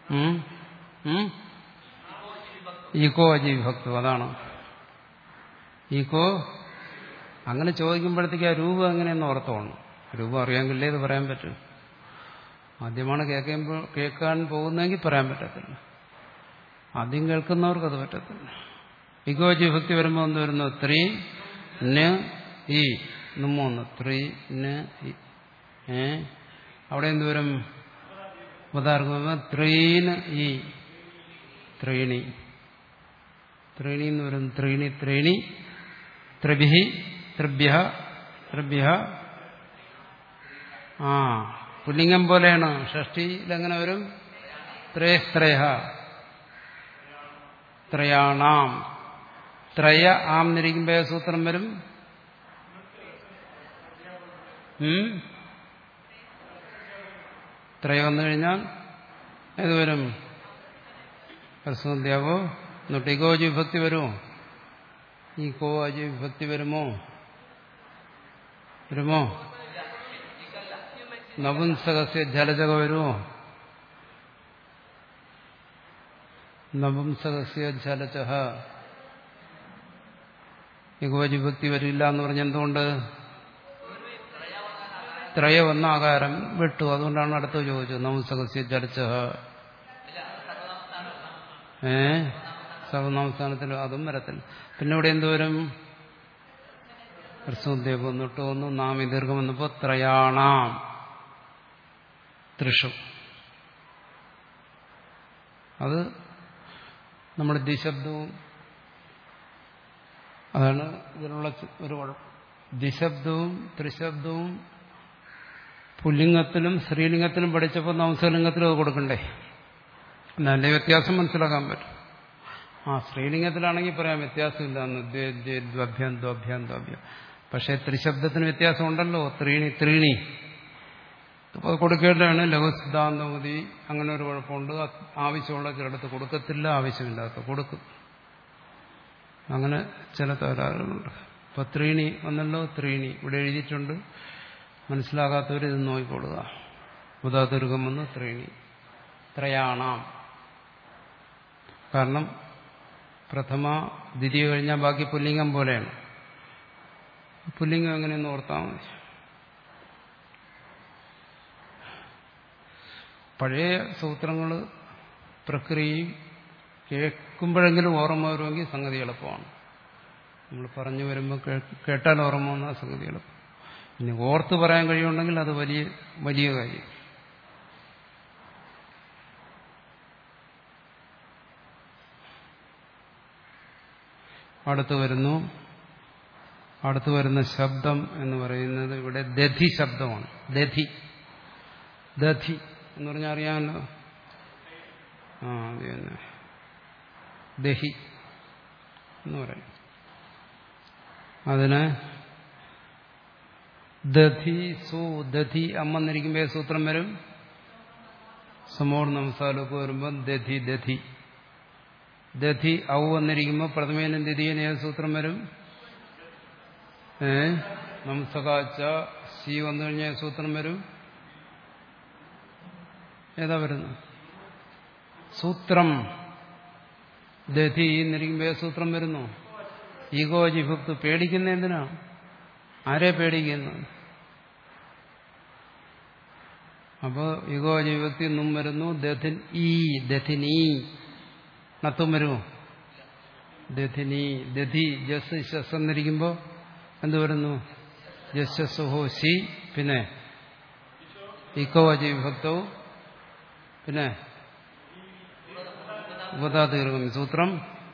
ഈക്കോ അജീവിഭക്തം അതാണ് ഈക്കോ അങ്ങനെ ചോദിക്കുമ്പോഴത്തേക്ക് ആ രൂപം എങ്ങനെയെന്ന് ഓർത്തോണം രൂപം അറിയാമെങ്കിലേ ഇത് പറയാൻ പറ്റും ആദ്യമാണ് കേൾക്കുമ്പോൾ കേൾക്കാൻ പോകുന്നതെങ്കിൽ പറയാൻ പറ്റത്തില്ല ആദ്യം കേൾക്കുന്നവർക്ക് അത് പറ്റത്തില്ല ഇഗോജി ഭക്തി വരുമ്പോൾ എന്ത് വരുന്നു ത്രീ ന് ഈ മൂന്ന് ത്രീ ന് ഏ അവിടെ എന്ത് വരും ഉദാഹരണം ത്രീന് ഈ ത്രീണി ത്രീണി എന്ന് വരും ത്രീണി ത്രീണി ത്രിഭി ത്രിഭ്യ ത്രിഭ്യ ആ പുല്ലിംഗം പോലെയാണ് ഷഷ്ടിയിൽ എങ്ങനെ വരും ത്രേസ്ത്രേഹ ത്രയാണാം ത്രയ ആം എന്നിരിക്കുമ്പോ ഏത് സൂത്രം വരും ഉം? ത്രയ വന്നു കഴിഞ്ഞാൽ ഏത് വരും പ്രസന്ധ്യാവോ എന്നിട്ട് ഇഗോ വിഭക്തി വരുമോ ഈ കോ അജി വിഭക്തി വരുമോ വരുമോ നപുംസകസ്യ ജലജക വരുമോ നപുംസകസ്യ ജലജഹ ഇഗോജിഭക്തി വരില്ല എന്ന് പറഞ്ഞ എന്തുകൊണ്ട് ത്രയ വന്ന ആകാരം വിട്ടു അതുകൊണ്ടാണ് അടുത്ത് ചോദിച്ചത് നപുംസകസ്യ ജലജഹ ഏ സർവനാമസ്ഥാനത്തിൽ അതും വരത്തില്ല പിന്നെ ഇവിടെ എന്തുവരും ഹ്രസ്വദേവ് എന്നിട്ട് വന്നു നാം ദീർഘം വന്നപ്പോ ത്രയാണാം തൃഷു അത് നമ്മുടെ ദിശബ്ദവും അതാണ് ഇതിനുള്ള ഒരു കുഴപ്പം ദിശബ്ദവും ത്രിശബ്ദവും പുല്ലിംഗത്തിലും സ്ത്രീലിംഗത്തിലും പഠിച്ചപ്പോൾ നവസലിംഗത്തിലും അത് കൊടുക്കണ്ടേ എന്നാലേ വ്യത്യാസം മനസ്സിലാക്കാൻ പറ്റും ആ സ്ത്രീലിംഗത്തിലാണെങ്കിൽ പറയാം വ്യത്യാസമില്ല എന്ന് ദ്വഭ്യം ദ്വഭ്യം ദ്വഭ്യം പക്ഷേ ത്രിശബ്ദത്തിന് വ്യത്യാസമുണ്ടല്ലോ ത്രീണി ത്രീണി അപ്പോൾ അത് കൊടുക്കേണ്ടതാണ് ലഘുസിദ്ധാന്തമതി അങ്ങനെ ഒരു കുഴപ്പമുണ്ട് ആവശ്യമുള്ള ചിലടത്ത് കൊടുക്കത്തില്ല ആവശ്യമില്ലാത്ത കൊടുക്കും അങ്ങനെ ചില തകരാറുകളുണ്ട് ഇപ്പൊ ത്രീണി വന്നല്ലോ ത്രീണി ഇവിടെ എഴുതിയിട്ടുണ്ട് മനസ്സിലാകാത്തവർ ഇത് നോക്കിക്കൊള്ളുക ഉദാതുർഗം വന്ന് ത്രീണി ത്രയാണാം കാരണം പ്രഥമ ദ്വിതീയ കഴിഞ്ഞാൽ ബാക്കി പുല്ലിംഗം പോലെയാണ് പുല്ലിംഗം എങ്ങനെയെന്ന് ഓർത്താൽ മതി പഴയ സൂത്രങ്ങൾ പ്രക്രിയയും കേൾക്കുമ്പോഴെങ്കിലും ഓർമ്മ വരുമെങ്കിൽ സംഗതി എളുപ്പമാണ് നമ്മൾ പറഞ്ഞു വരുമ്പോൾ കേട്ടാൽ ഓർമ്മ വന്ന സംഗതി എളുപ്പം ഇനി ഓർത്ത് പറയാൻ കഴിയുമെങ്കിൽ അത് വലിയ വലിയ കാര്യം അടുത്ത് വരുന്നു അടുത്ത് വരുന്ന ശബ്ദം എന്ന് പറയുന്നത് ഇവിടെ ദധി ശബ്ദമാണ് ദധി ദധി എന്ന് പറഞ്ഞാൽ അറിയാമല്ലോ ആ അത് തന്നെ ദഹി എന്ന് പറയും അതിന് ദധി സു ദധി അമ്മെന്നിരിക്കുമ്പോൾ സൂത്രം വരും സമോർ നമസാലൊക്കെ വരുമ്പോൾ ദധി ദധി ദധി ഔ വന്നിരിക്കുമ്പോൾ പ്രഥമേനും ദ്വിതീയനും ഏത് സൂത്രം വരും ഏ നംസകാച്ച സി വന്നു കഴിഞ്ഞാൽ സൂത്രം വരും ഏതാ വരുന്നു സൂത്രം ദധി എന്നിരിക്കുമ്പോൾ ഏത് സൂത്രം വരുന്നു ഈഗോ ജിഭുക്ത് പേടിക്കുന്ന എന്തിനാ ആരെ പേടിക്കുന്നു അപ്പോ ഈഗോ ജീവിക്തി എന്നും വരുന്നു ദധിൻ ഈ ദധിനി നത്തും വരുമോ ദധിനി ദധി ജസ് ശസ് എന്നിരിക്കുമ്പോ എന്ത് വരുന്നു ജസ്സസുഹോ സി പിന്നെ ഇക്കോ വിഭക്തവും പിന്നെ ഉപതാതീർഘം സൂത്രം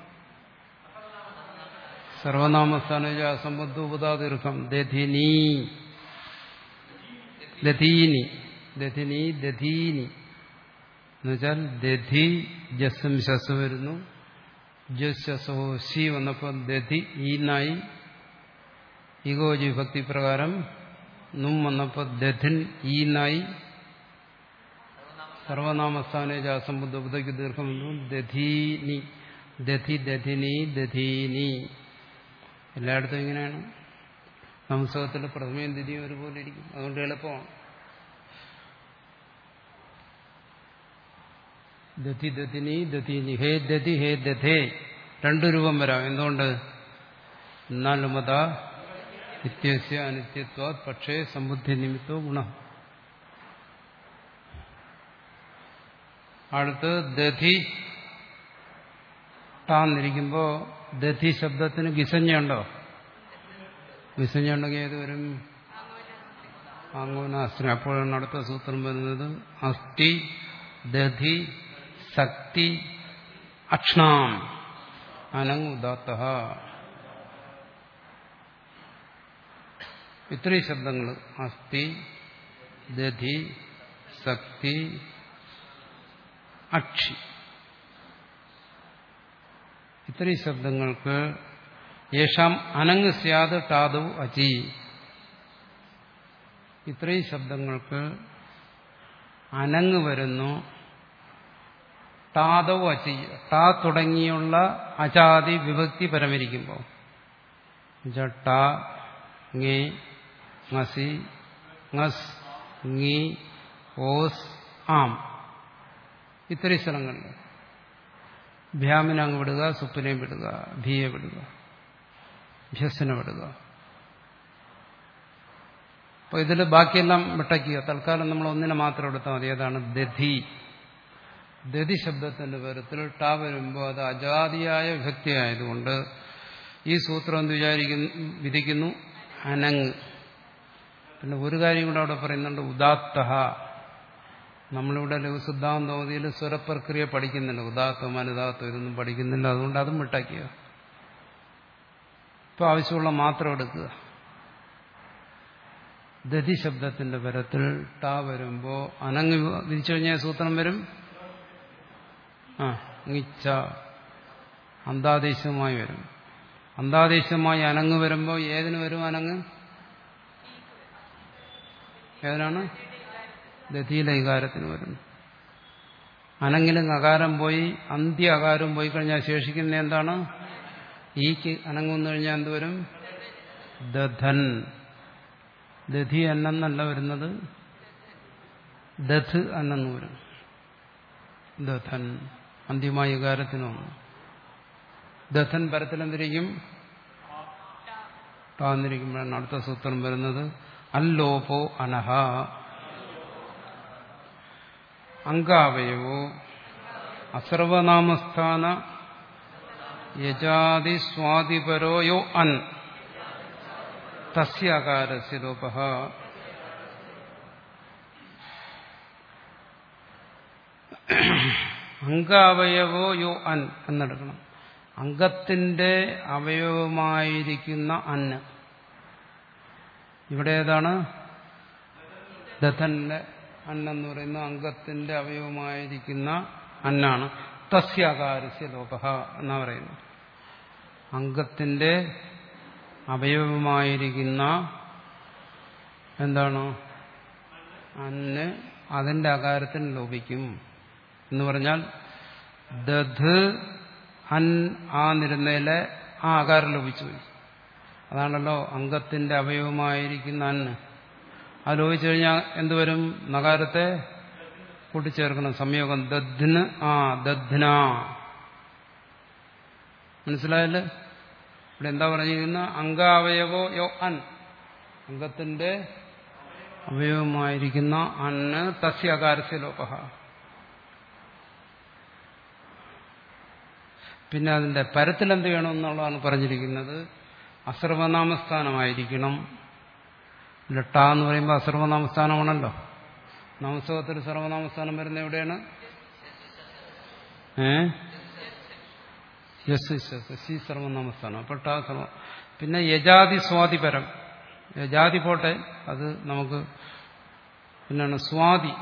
സർവനാമസ്ഥാന അസംബന്ധ ഉപതാതീർഘം ദധിനി ദധീനി ദധിനി ദധീനി എന്നുവെച്ചാൽ ദധി ജസ്സും ശസ് വരുന്നു ജസ്സോ സി വന്നപ്പോൾ ദധി ഈനായി ഈഗോജി ഭക്തി പ്രകാരം നും വന്നപ്പോൾ ദധിൻ ഈനായി സർവനാമസ്ഥാന അസംബുദ്ധ ഉപതയ്ക്ക് ദീർഘം വന്നു ദധീനി ദധി ദധിനി ദധീനി എല്ലായിടത്തും ഇങ്ങനെയാണ് സംസ്കൃതത്തിൽ പ്രഥമയും ദ്വിതീയം ഒരുപോലെ ഇരിക്കും അതുകൊണ്ട് എളുപ്പമാണ് ദധി ദധിനി ദധീനി ഹേ ദധി ഹേ ദധേ രണ്ടു രൂപം വരാം എന്തുകൊണ്ട് എന്നാലുമത നിത്യസ്യ അനിത്യത്വ പക്ഷേ സമ്പുദ്ധി നിമിത്തോ ഗുണം അടുത്ത് ദധി ടാന്നിരിക്കുമ്പോ ദധി ശബ്ദത്തിന് ഗിസഞ്ഞുണ്ടോ ഗിസഞ്ഞുണ്ടെങ്കിൽ ഏത് വരും ആങ്ങോനാസ്ത്രി അപ്പോഴാണ് അടുത്ത സൂത്രം വരുന്നത് അസ്ഥി ദധി ശക്തി അക്ഷ്ണാം അനങ്ങുദാത്ത ഇത്രയും ശബ്ദങ്ങൾ അസ്ഥി ദധി ശക്തി അക്ഷി ഇത്രയും ശബ്ദങ്ങൾക്ക് യേശാം അനങ് സ്യാദ് ടാദു അചി ഇത്രയും ശബ്ദങ്ങൾക്ക് അനങ്ങ് വരുന്നു ടാദവ് അചി ടാ തുടങ്ങിയുള്ള അചാതി വിഭക്തി പരമരിക്കുമ്പോൾ ട ngേ ngസി ngസ് ngി ഓസ് ആം ഇത്രയും സ്ഥലങ്ങളിൽ ഭ്യാമിനെ അങ്ങ് വിടുക സുപ്പിനെ വിടുക ഭീയെ വിടുക ഭ്യസിനെ വിടുക അപ്പോൾ ഇതിൽ ബാക്കിയെല്ലാം വിട്ടയ്ക്കുക തൽക്കാലം നമ്മൾ ഒന്നിനെ മാത്രം എടുത്താൽ മതി ഏതാണ് ദധി ദധി ശബ്ദത്തിന്റെ പരത്തിൽ ട വരുമ്പോൾ അത് അജാതിയായ വിഭക്തിയായതുകൊണ്ട് ഈ സൂത്രം എന്ത് വിചാരിക്കുന്നു വിധിക്കുന്നു അനങ് പിന്നെ ഒരു കാര്യം കൂടെ അവിടെ പറയുന്നുണ്ട് ഉദാത്ത നമ്മളിവിടെ ലഘുസിദ്ധാന്തോതിയിൽ സ്വരപ്രക്രിയ പഠിക്കുന്നില്ല ഉദാത്തം അനുദാത്തം ഇതൊന്നും പഠിക്കുന്നില്ല അതുകൊണ്ട് അതും വിട്ടാക്കുക ഇപ്പൊ ആവശ്യമുള്ള മാത്രം എടുക്കുക ദധി ശബ്ദത്തിന്റെ പരത്തിൽ ട വരുമ്പോ അനങ്ങ് വിധിച്ചു കഴിഞ്ഞാൽ സൂത്രം വരും ആങ്ങിച്ച അന്താദേശമായി വരും അന്താദേശമായി അനങ്ങ് വരുമ്പോൾ ഏതിന് വരും അനങ്ങ് ഏതിനാണ് ദധിയിലെ ഇകാരത്തിന് വരുന്നു അനങ്ങിലും അകാരം പോയി അന്ത്യ അകാരം പോയി കഴിഞ്ഞാൽ ശേഷിക്കുന്ന എന്താണ് ഈക്ക് അനങ്ങുന്നു കഴിഞ്ഞാൽ എന്ത് വരും ദധൻ ദധി അന്നെന്നല്ല വരുന്നത് ദധ് അന്നെന്ന് വരും ദധൻ അന്ത്യമായ ഇകാരത്തിന് വന്നു ദധൻ പരത്തിലെന്തിരിക്കും താന്നിരിക്കുമ്പോഴാണ് അടുത്ത സൂത്രം വരുന്നത് അല്ലോപോ അനഹ അങ്കാവയവോ അസർവനാമസ്ഥാന യജാതി സ്വാതിപരോ യോ അൻ തസ്യാകാരസ്യ ലോപ അങ്കാവയവോ യോ അൻ എന്നെടുക്കണം അംഗത്തിന്റെ അവയവമായിരിക്കുന്ന അന്ന് ഇവിടെ ഏതാണ് ദത്തന്റെ അന്നെന്ന് പറയുന്ന അംഗത്തിന്റെ അവയവമായിരിക്കുന്ന അന്നാണ് തസ്യാകാരസ്യ ലോപ എന്നാ പറയുന്നത് അംഗത്തിന്റെ അവയവമായിരിക്കുന്ന എന്താണ് അന്ന് അതിന്റെ ആകാരത്തിന് ലോപിക്കും എന്ന് പറഞ്ഞാൽ ദധ് അൻ ആ നിരുന്നയിലെ ആ ആകാരം ലോപിച്ചു പോയി അതാണല്ലോ അംഗത്തിന്റെ അവയവമായിരിക്കുന്ന അന്ന് അത് ലോപിച്ചു കഴിഞ്ഞാൽ എന്തുവരും നഗാരത്തെ കൂട്ടിച്ചേർക്കണം സംയോഗം ദധ്ന് ആ ദധ്ന മനസ്സിലായല്ലേ ഇവിടെ എന്താ പറഞ്ഞിരിക്കുന്ന അംഗാവയവോ യോ അൻ അംഗത്തിന്റെ അവയവമായിരിക്കുന്ന അന്ന് തസ്യ അകാരസ്യ ലോപഹ പിന്നെ അതിന്റെ പരത്തിൽ എന്ത് വേണമെന്നുള്ളതാണ് പറഞ്ഞിരിക്കുന്നത് അസർവനാമസ്ഥാനമായിരിക്കണം ലട്ട എന്ന് പറയുമ്പോൾ അസർവനാമസ്ഥാനമാണല്ലോ നാമസ്തകത്തിൽ സർവനാമസ്ഥാനം വരുന്ന എവിടെയാണ് ഏ യസ് യസ് സി സർവനാമസ്ഥാനം അപ്പോൾ ടാ സർവ പിന്നെ യജാതി സ്വാതിപരം യജാതി പോട്ടെ അത് നമുക്ക് പിന്നാണ് സ്വാതി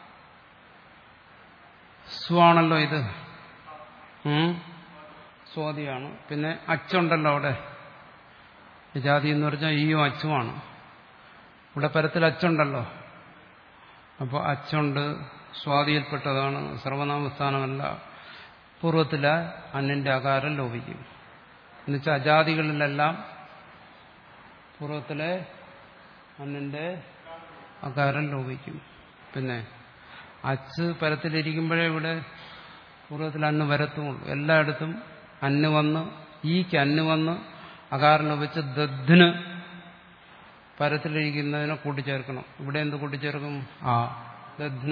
സ്വാണല്ലോ ഇത് ഉം സ്വാതിയാണ് പിന്നെ അച്ചുണ്ടല്ലോ അവിടെ ജാതി എന്ന് പറഞ്ഞാൽ ഈയും അച്ചുമാണ് ഇവിടെ പരത്തിൽ അച്ചുണ്ടല്ലോ അപ്പോൾ അച്ചുണ്ട് സ്വാതിയിൽപ്പെട്ടതാണ് സർവനാമസ്ഥാനമല്ല പൂർവ്വത്തിലെ അന്നിന്റെ ആകാരം ലോപിക്കും എന്നുവെച്ചാൽ അജാതികളിലെല്ലാം പൂർവ്വത്തിലെ അന്നിന്റെ ആകാരം ലോപിക്കും പിന്നെ അച്ച് പരത്തിലിരിക്കുമ്പോഴേ ഇവിടെ പൂർവ്വത്തിൽ അന്ന് വരത്തുമുള്ളൂ എല്ലായിടത്തും അന്ന് വന്ന് ഈക്ക് അന്ന് വന്ന് അകാരം ലോപിച്ച് ദദ്ധിന് പരത്തിലിരിക്കുന്നതിനെ കൂട്ടിച്ചേർക്കണം ഇവിടെ എന്ത് കൂട്ടിച്ചേർക്കും ആ ദധ്ന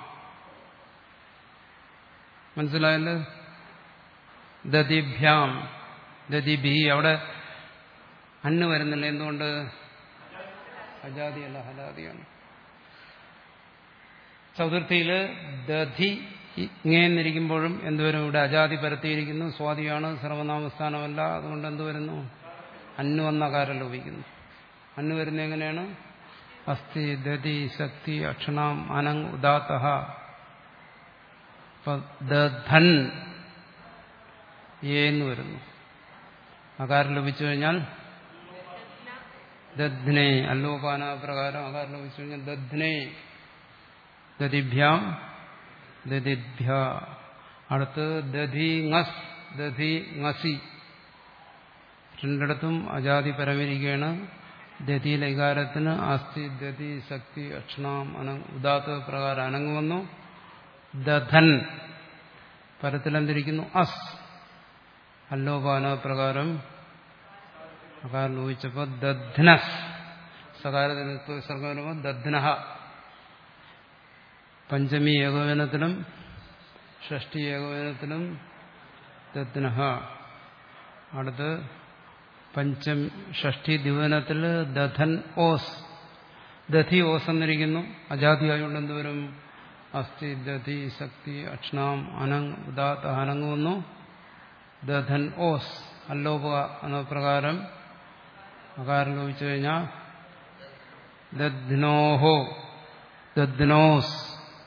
മനസ്സിലായല്ലോ ദതിഭ്യാം ദതിഭി അവിടെ അന്ന് വരുന്നില്ല എന്തുകൊണ്ട് അജാതിയല്ല ഹലാദിയാണ് ചതുർത്ഥിയില് ദധി ഇങ്ങേന്നിരിക്കുമ്പോഴും എന്തുവരും ഇവിടെ അജാതി പരത്തിയിരിക്കുന്നു സ്വാതിയാണ് സർവനാമസ്ഥാനമല്ല അതുകൊണ്ട് എന്ത് വരുന്നു അന്നു വന്ന കാരം ലോപിക്കുന്നു അന്ന് വരുന്ന എങ്ങനെയാണ് അസ്ഥി ദതി ശക്തി അക്ഷണം അനങ് ഉദാത്ത ധൻ ഏ എന്ന് വരുന്നു അകാരം ലഭിച്ചു കഴിഞ്ഞാൽ ദധ്നെ അല്ലോപാന പ്രകാരം അകാരം ലഭിച്ചു കഴിഞ്ഞാൽ ദധ്നെ ദതിഭ്യാം ദതിഭ്യ അടുത്ത് ദധി ngസ് ദധി ngസി രണ്ടിടത്തും അജാതി പരമിരിക്കുകയാണ് ദതിയിലെ ഇകാരത്തിന് അസ്ഥി ദതി ശക്തി അക്ഷണാം അന ഉദാത്ത പ്രകാരം അനങ്ങുവന്നു ദധൻ പരത്തിലെന്തിരിക്കുന്നു അസ് അല്ലോപാന പ്രകാരം അകാരം ലോപിച്ചപ്പോൾ ദധ്നസ് സകാരത്തിന് സർഗം വരുമ്പോൾ ദധ്നഹ പഞ്ചമി ഏകോപനത്തിലും ഷഷ്ടി ഏകോപനത്തിലും ദധ്നഹ അടുത്ത് പഞ്ചം ഷഷ്ടി ദിവനത്തിൽ ദധൻ ഓസ് ദധി ഓസ് എന്നിരിക്കുന്നു അജാതിയായുകൊണ്ട് എന്തുവരും അസ്ഥി ദധി ശക്തി അക്ഷണാം അനങ് ഉദാത്ത അനങ്ങുന്നു ദധൻ ഓസ് അല്ലോപ എന്ന പ്രകാരം അകാരം ലോപിച്ചു കഴിഞ്ഞാൽ ദധ്നോഹോ ദധ്നോസ്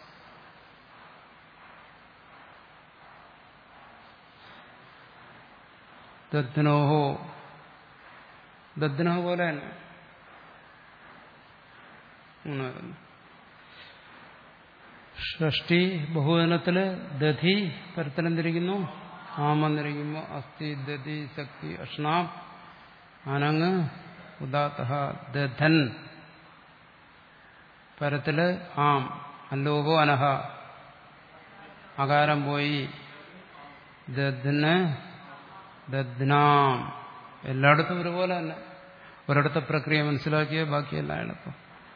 ദധ്നോഹോ ദധ്നോ പോലെ തന്നെ മൂന്നായിരുന്നു ഷഷ്ടി ബഹുവനത്തില് ദധി പരത്തിലെന്തിരിക്കുന്നു ആമെന്നിരിക്കുമ്പോൾ അസ്ഥി ദധി ശക്തി അഷ്ണാം അനങ് ഉദാത്ത ദധൻ പരത്തില് ആം അല്ലോപോ അനഹ അകാരം പോയി ദധ്ന് ദധ്നാം എല്ലായിടത്തും ഒരുപോലെ തന്നെ ഒരിടത്തെ പ്രക്രിയ മനസ്സിലാക്കിയ ബാക്കിയെല്ലാം എളുപ്പം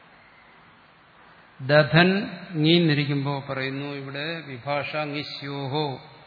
ദധൻ നീന്നിരിക്കുമ്പോൾ പറയുന്നു ഇവിടെ വിഭാഷ നിശ്യോഹോ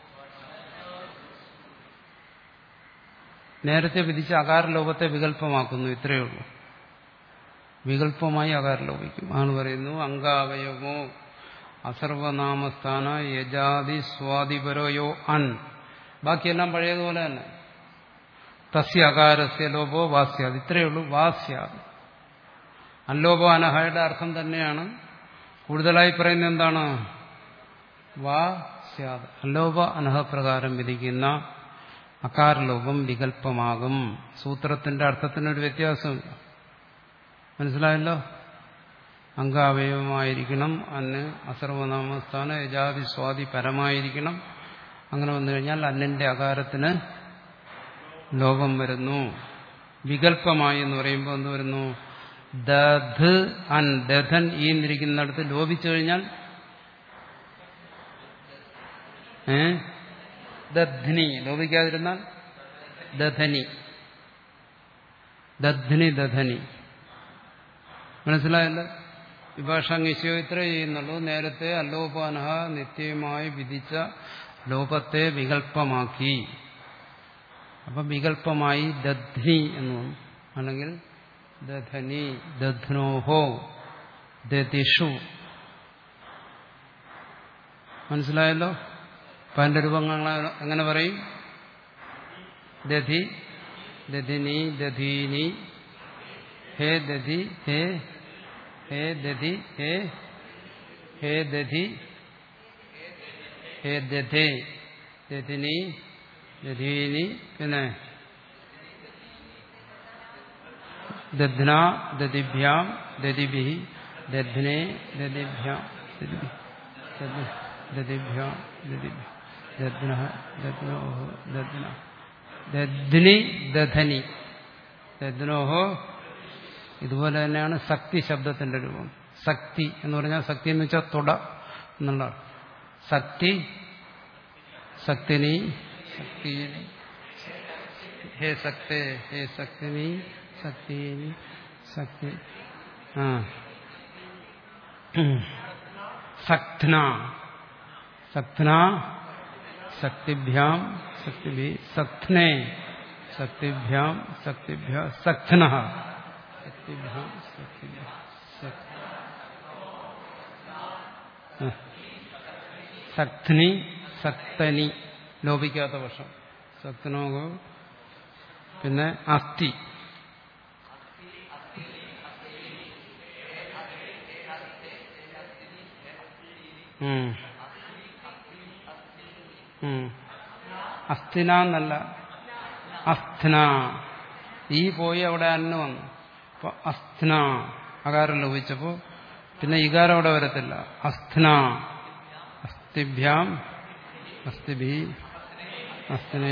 നേരത്തെ വിധിച്ച അകാരലോപത്തെ വികല്പമാക്കുന്നു ഇത്രയേ ഉള്ളൂ വികല്പമായി അകാരലോപിക്കും ആണ് പറയുന്നു അങ്കാവയമോ അസർവനാമസ്ഥാന യജാതി സ്വാതിപരോയോ അൻ ബാക്കിയെല്ലാം പഴയതുപോലെ തന്നെ തസ്യ അകാരസ്യ ലോപോ വാസ്യാത് ഇത്രയേ ഉള്ളൂ വാസ്യാത് അല്ലോപോ അനഹയുടെ അർത്ഥം തന്നെയാണ് കൂടുതലായി പറയുന്നത് എന്താണ് വാ സ്യാത് അല്ലോപ അനഹ പ്രകാരം വിധിക്കുന്ന അകാരലോപം വികല്പമാകും സൂത്രത്തിന്റെ അർത്ഥത്തിനൊരു വ്യത്യാസമില്ല മനസ്സിലായല്ലോ അംഗാവയവമായിരിക്കണം അന്ന് അസർവനാമസ്ഥാന യജാതി സ്വാതി പരമായിരിക്കണം അങ്ങനെ വന്നു കഴിഞ്ഞാൽ അന്നിന്റെ അകാരത്തിന് ലോപം വരുന്നു വികല്പമായി എന്ന് പറയുമ്പോൾ എന്ത് വരുന്നു ദധ് അൻ ദധൻ ഈ എന്നിരിക്കുന്നിടത്ത് ലോപിച്ചു കഴിഞ്ഞാൽ ഏ ദധ്നി ലോപിക്കാതിരുന്നാൽ ദധനി ദധ്നി ദധനി മനസ്സിലായല്ലോ വിഭാഷാംഗിശയോ ഇത്ര ചെയ്യുന്നുള്ളൂ നേരത്തെ അല്ലോപാനഹ നിത്യമായി വിധിച്ച ലോപത്തെ വികല്പമാക്കി അപ്പൊ വികല്പമായി ദധ്നി എന്ന് വന്നു അല്ലെങ്കിൽ ദധനി ദധ്നോഹോ ദതിഷു മനസ്സിലായല്ലോ അപ്പൊ അതിന്റെ രൂപങ്ങൾ എങ്ങനെ പറയും ദധി ദധിനി ദധീനി ഹേ ദധി ഹേ ഹേ ദധി ഹേ ഹേ ദധി ഹേ ദധേ ദധിനി ദധീനി പിന്നെ ദധ്ന ദതിഭ്യാം ദതിഭി ദധ്നേ ദതിഭ്യാം ദതിഭ്യാം ദതിഭ്യ ദധ്ന ദധ്നോഹോ ദധ്ന ദധ്നി ദധനി ദധ്നോഹോ ഇതുപോലെ തന്നെയാണ് ശക്തി ശബ്ദത്തിന്റെ രൂപം ശക്തി എന്ന് പറഞ്ഞാൽ ശക്തി എന്ന് വെച്ചാൽ തുട എന്നുള്ള ശക്തി ശക്തിനി ശക്തിനി ഹേ ശക്തേ ഹേ ശക്തിനി ശക്തിനി ശക്തി ആ സക്ന സക്ന ശക്തിഭ്യാം ശക്തിഭി സക്നേ ശക്തിഭ്യാം ശക്തിഭ്യ സക്ന ശക്തിഭ്യാം ശക്തിഭ്യ സക്നി സക്തനി ലോപിക്കാത്ത വർഷം സക്നോകോ പിന്നെ അസ്ഥി ഉം. ഉം. അസ്ഥിന എന്നല്ല അസ്ഥന ഈ പോയി അവിടെ അന്ന് വന്നു അപ്പൊ അസ്ഥന അകാരം ലോപിച്ചപ്പോ പിന്നെ ഇകാരം അവിടെ വരത്തില്ല അസ്ഥന അസ്ഥിഭ്യാം അസ്ഥിഭി അസ്ഥിനെ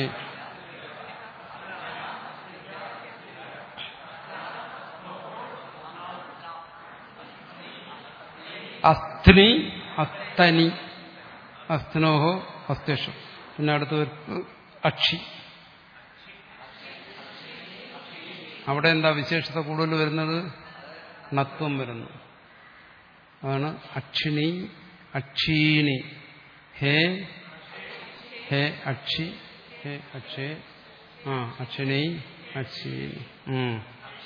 അസ്ഥിനി അസ്തനി അസ്തനോഹോ അസ്തേഷു പിന്നെ അടുത്ത് വരുന്നത് അക്ഷി അവിടെ എന്താ വിശേഷത കൂടുതൽ വരുന്നത് നത്വം വരുന്നു അതാണ് അക്ഷിണി അക്ഷീണി ഹേ ഹേ അക്ഷി ഹേ അക്ഷേ ആ അക്ഷിണി അക്ഷീണി ഉം.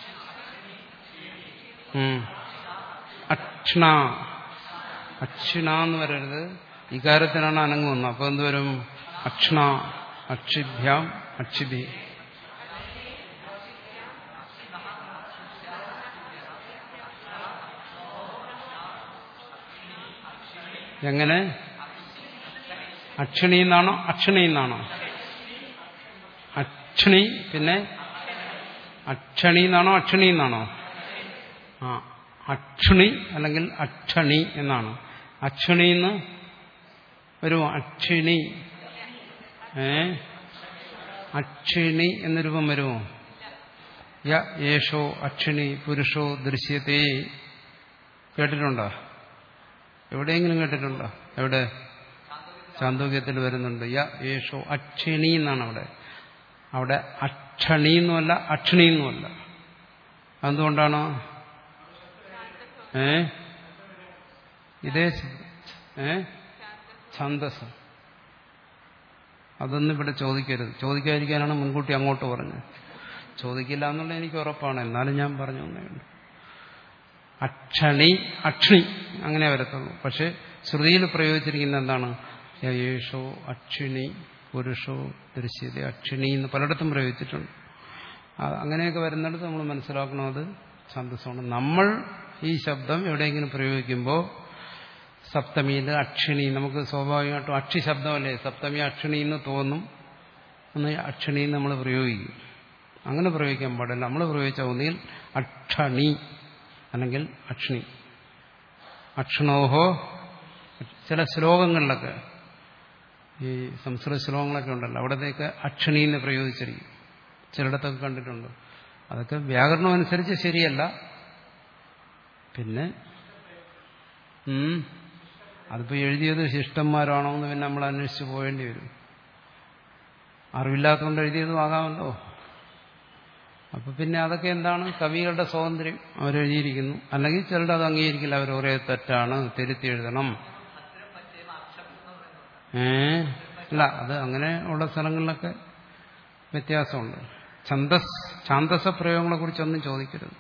ഉം. അക്ഷണ അക്ഷിണ എന്ന് വരരുത് ഇകാരത്തിനാണ് അനങ്ങ് വന്നത് അപ്പൊ എന്ത് വരും അക്ഷണ അക്ഷിഭ്യാം അക്ഷിഭി എങ്ങനെ അക്ഷണി എന്നാണോ അക്ഷണി എന്നാണോ അക്ഷണി പിന്നെ അക്ഷണി എന്നാണോ അക്ഷണി എന്നാണോ ആ അക്ഷണി അല്ലെങ്കിൽ അക്ഷണി എന്നാണ് അക്ഷണി എന്ന് വരുമോ അക്ഷിണി ഏ അക്ഷിണി എന്ന രൂപം വരുമോ യ യേശോ അക്ഷിണി പുരുഷോ ദൃശ്യത്തെ കേട്ടിട്ടുണ്ടോ എവിടെയെങ്കിലും കേട്ടിട്ടുണ്ടോ എവിടെ ചാന്തോക്യത്തിൽ വരുന്നുണ്ട് യ യേശോ അക്ഷിണി എന്നാണ് അവിടെ അവിടെ അക്ഷണി എന്നുമല്ല അക്ഷിണി എന്നുമല്ല എന്തുകൊണ്ടാണ് ഏ ഇതേ ഏ ഛന്ദസ് അതൊന്നും ഇവിടെ ചോദിക്കരുത് ചോദിക്കാതിരിക്കാനാണ് മുൻകൂട്ടി അങ്ങോട്ട് പറഞ്ഞത് ചോദിക്കില്ല എന്നുള്ള എനിക്ക് ഉറപ്പാണ് എന്നാലും ഞാൻ പറഞ്ഞു തന്നേയുള്ളൂ അക്ഷണി അക്ഷണി അങ്ങനെ വരത്തുള്ളൂ പക്ഷെ ശ്രുതിയിൽ പ്രയോഗിച്ചിരിക്കുന്ന എന്താണ് യേശോ അക്ഷിണി പുരുഷോ ദൃശ്യത അക്ഷിണി എന്ന് പലയിടത്തും പ്രയോഗിച്ചിട്ടുണ്ട് ആ- അങ്ങനെയൊക്കെ വരുന്നിടത്ത് നമ്മൾ മനസ്സിലാക്കണം അത് ഛന്ദസ്സമാണ് നമ്മൾ ഈ ശബ്ദം എവിടെയെങ്കിലും പ്രയോഗിക്കുമ്പോൾ സപ്തമിയിൽ അക്ഷിണി നമുക്ക് സ്വാഭാവികമായിട്ടും അക്ഷി ശബ്ദമല്ലേ സപ്തമി അക്ഷിണി എന്ന് തോന്നും എന്ന് അക്ഷിണി നമ്മൾ പ്രയോഗിക്കും അങ്ങനെ പ്രയോഗിക്കാൻ പാടില്ല നമ്മൾ പ്രയോഗിച്ച ഒന്നിൽ അക്ഷണി അല്ലെങ്കിൽ അക്ഷിണി അക്ഷണോഹോ ചില ശ്ലോകങ്ങളിലൊക്കെ ഈ സംസ്കൃത ശ്ലോകങ്ങളൊക്കെ ഉണ്ടല്ലോ അവിടത്തേക്ക് അക്ഷണി എന്ന് പ്രയോഗിച്ചിരിക്കും ചിലയിടത്തൊക്കെ കണ്ടിട്ടുണ്ട് അതൊക്കെ വ്യാകരണം അനുസരിച്ച് ശരിയല്ല പിന്നെ ഉം, അതിപ്പോ എഴുതിയത് ശിഷ്ടന്മാരാണോ എന്ന് പിന്നെ നമ്മൾ അന്വേഷിച്ച് പോകേണ്ടി വരും അറിവില്ലാത്തതുകൊണ്ട് എഴുതിയതും ആകാമല്ലോ അപ്പൊ പിന്നെ അതൊക്കെ എന്താണ് കവികളുടെ സ്വാതന്ത്ര്യം അവരെഴുതിയിരിക്കുന്നു അല്ലെങ്കിൽ ചിലരുടെ അത് അംഗീകരിക്കില്ല അവർ ഒരേ തെറ്റാണ് തിരുത്തി എഴുതണം ഏ അല്ല അത് അങ്ങനെ ഉള്ള സ്ഥലങ്ങളിലൊക്കെ വ്യത്യാസമുണ്ട് ഛന്ദസ് ഛാന്തസ പ്രയോഗങ്ങളെ കുറിച്ചൊന്നും ചോദിക്കരുത്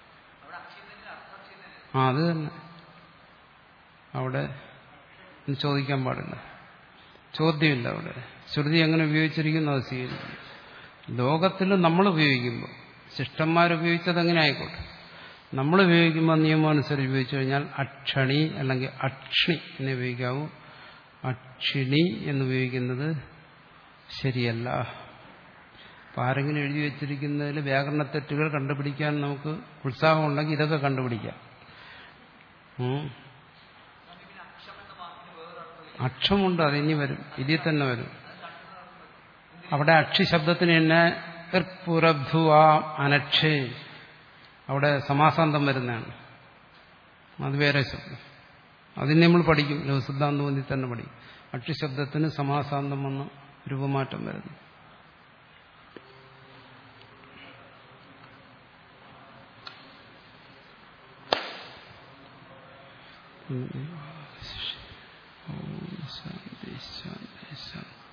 ആ അത് തന്നെ അവിടെ ഒന്നും ചോദിക്കാൻ പാടില്ല ചോദ്യമില്ല അവിടെ ശ്രുതി എങ്ങനെ ഉപയോഗിച്ചിരിക്കുന്നു അത് സ്വീകരിക്കും ലോകത്തിൽ നമ്മൾ ഉപയോഗിക്കുമ്പോൾ ശിഷ്ടന്മാരുപയോഗിച്ചത് എങ്ങനെ ആയിക്കോട്ടെ നമ്മൾ ഉപയോഗിക്കുമ്പോൾ നിയമം അനുസരിച്ച് ഉപയോഗിച്ചു കഴിഞ്ഞാൽ അക്ഷണി അല്ലെങ്കിൽ അക്ഷ്ണി എന്ന് ഉപയോഗിക്കാവൂ അക്ഷിണി എന്ന് ഉപയോഗിക്കുന്നത് ശരിയല്ല അപ്പം ആരെങ്കിലും എഴുതി വെച്ചിരിക്കുന്നതിൽ വ്യാകരണ തെറ്റുകൾ കണ്ടുപിടിക്കാൻ നമുക്ക് ഉത്സാഹമുണ്ടെങ്കിൽ ഇതൊക്കെ കണ്ടുപിടിക്കാം ഉം. അക്ഷമുണ്ട് അതിനി വരും ഇതിൽ തന്നെ വരും അവിടെ അക്ഷി ശബ്ദത്തിന് തന്നെ പുരബ്ധുവാ അനക്ഷേ അവിടെ സമാസാന്തം വരുന്നതാണ് അത് വേറെ ശബ്ദം അതിന് നമ്മൾ പഠിക്കും ലഘുസിദ്ധാന്തമൊന്നി തന്നെ പഠിക്കും അക്ഷി ശബ്ദത്തിന് സമാസാന്തം വന്ന് രൂപമാറ്റം വരുന്നു ഓം ശാന്തി ശാന്തി ശാന്തി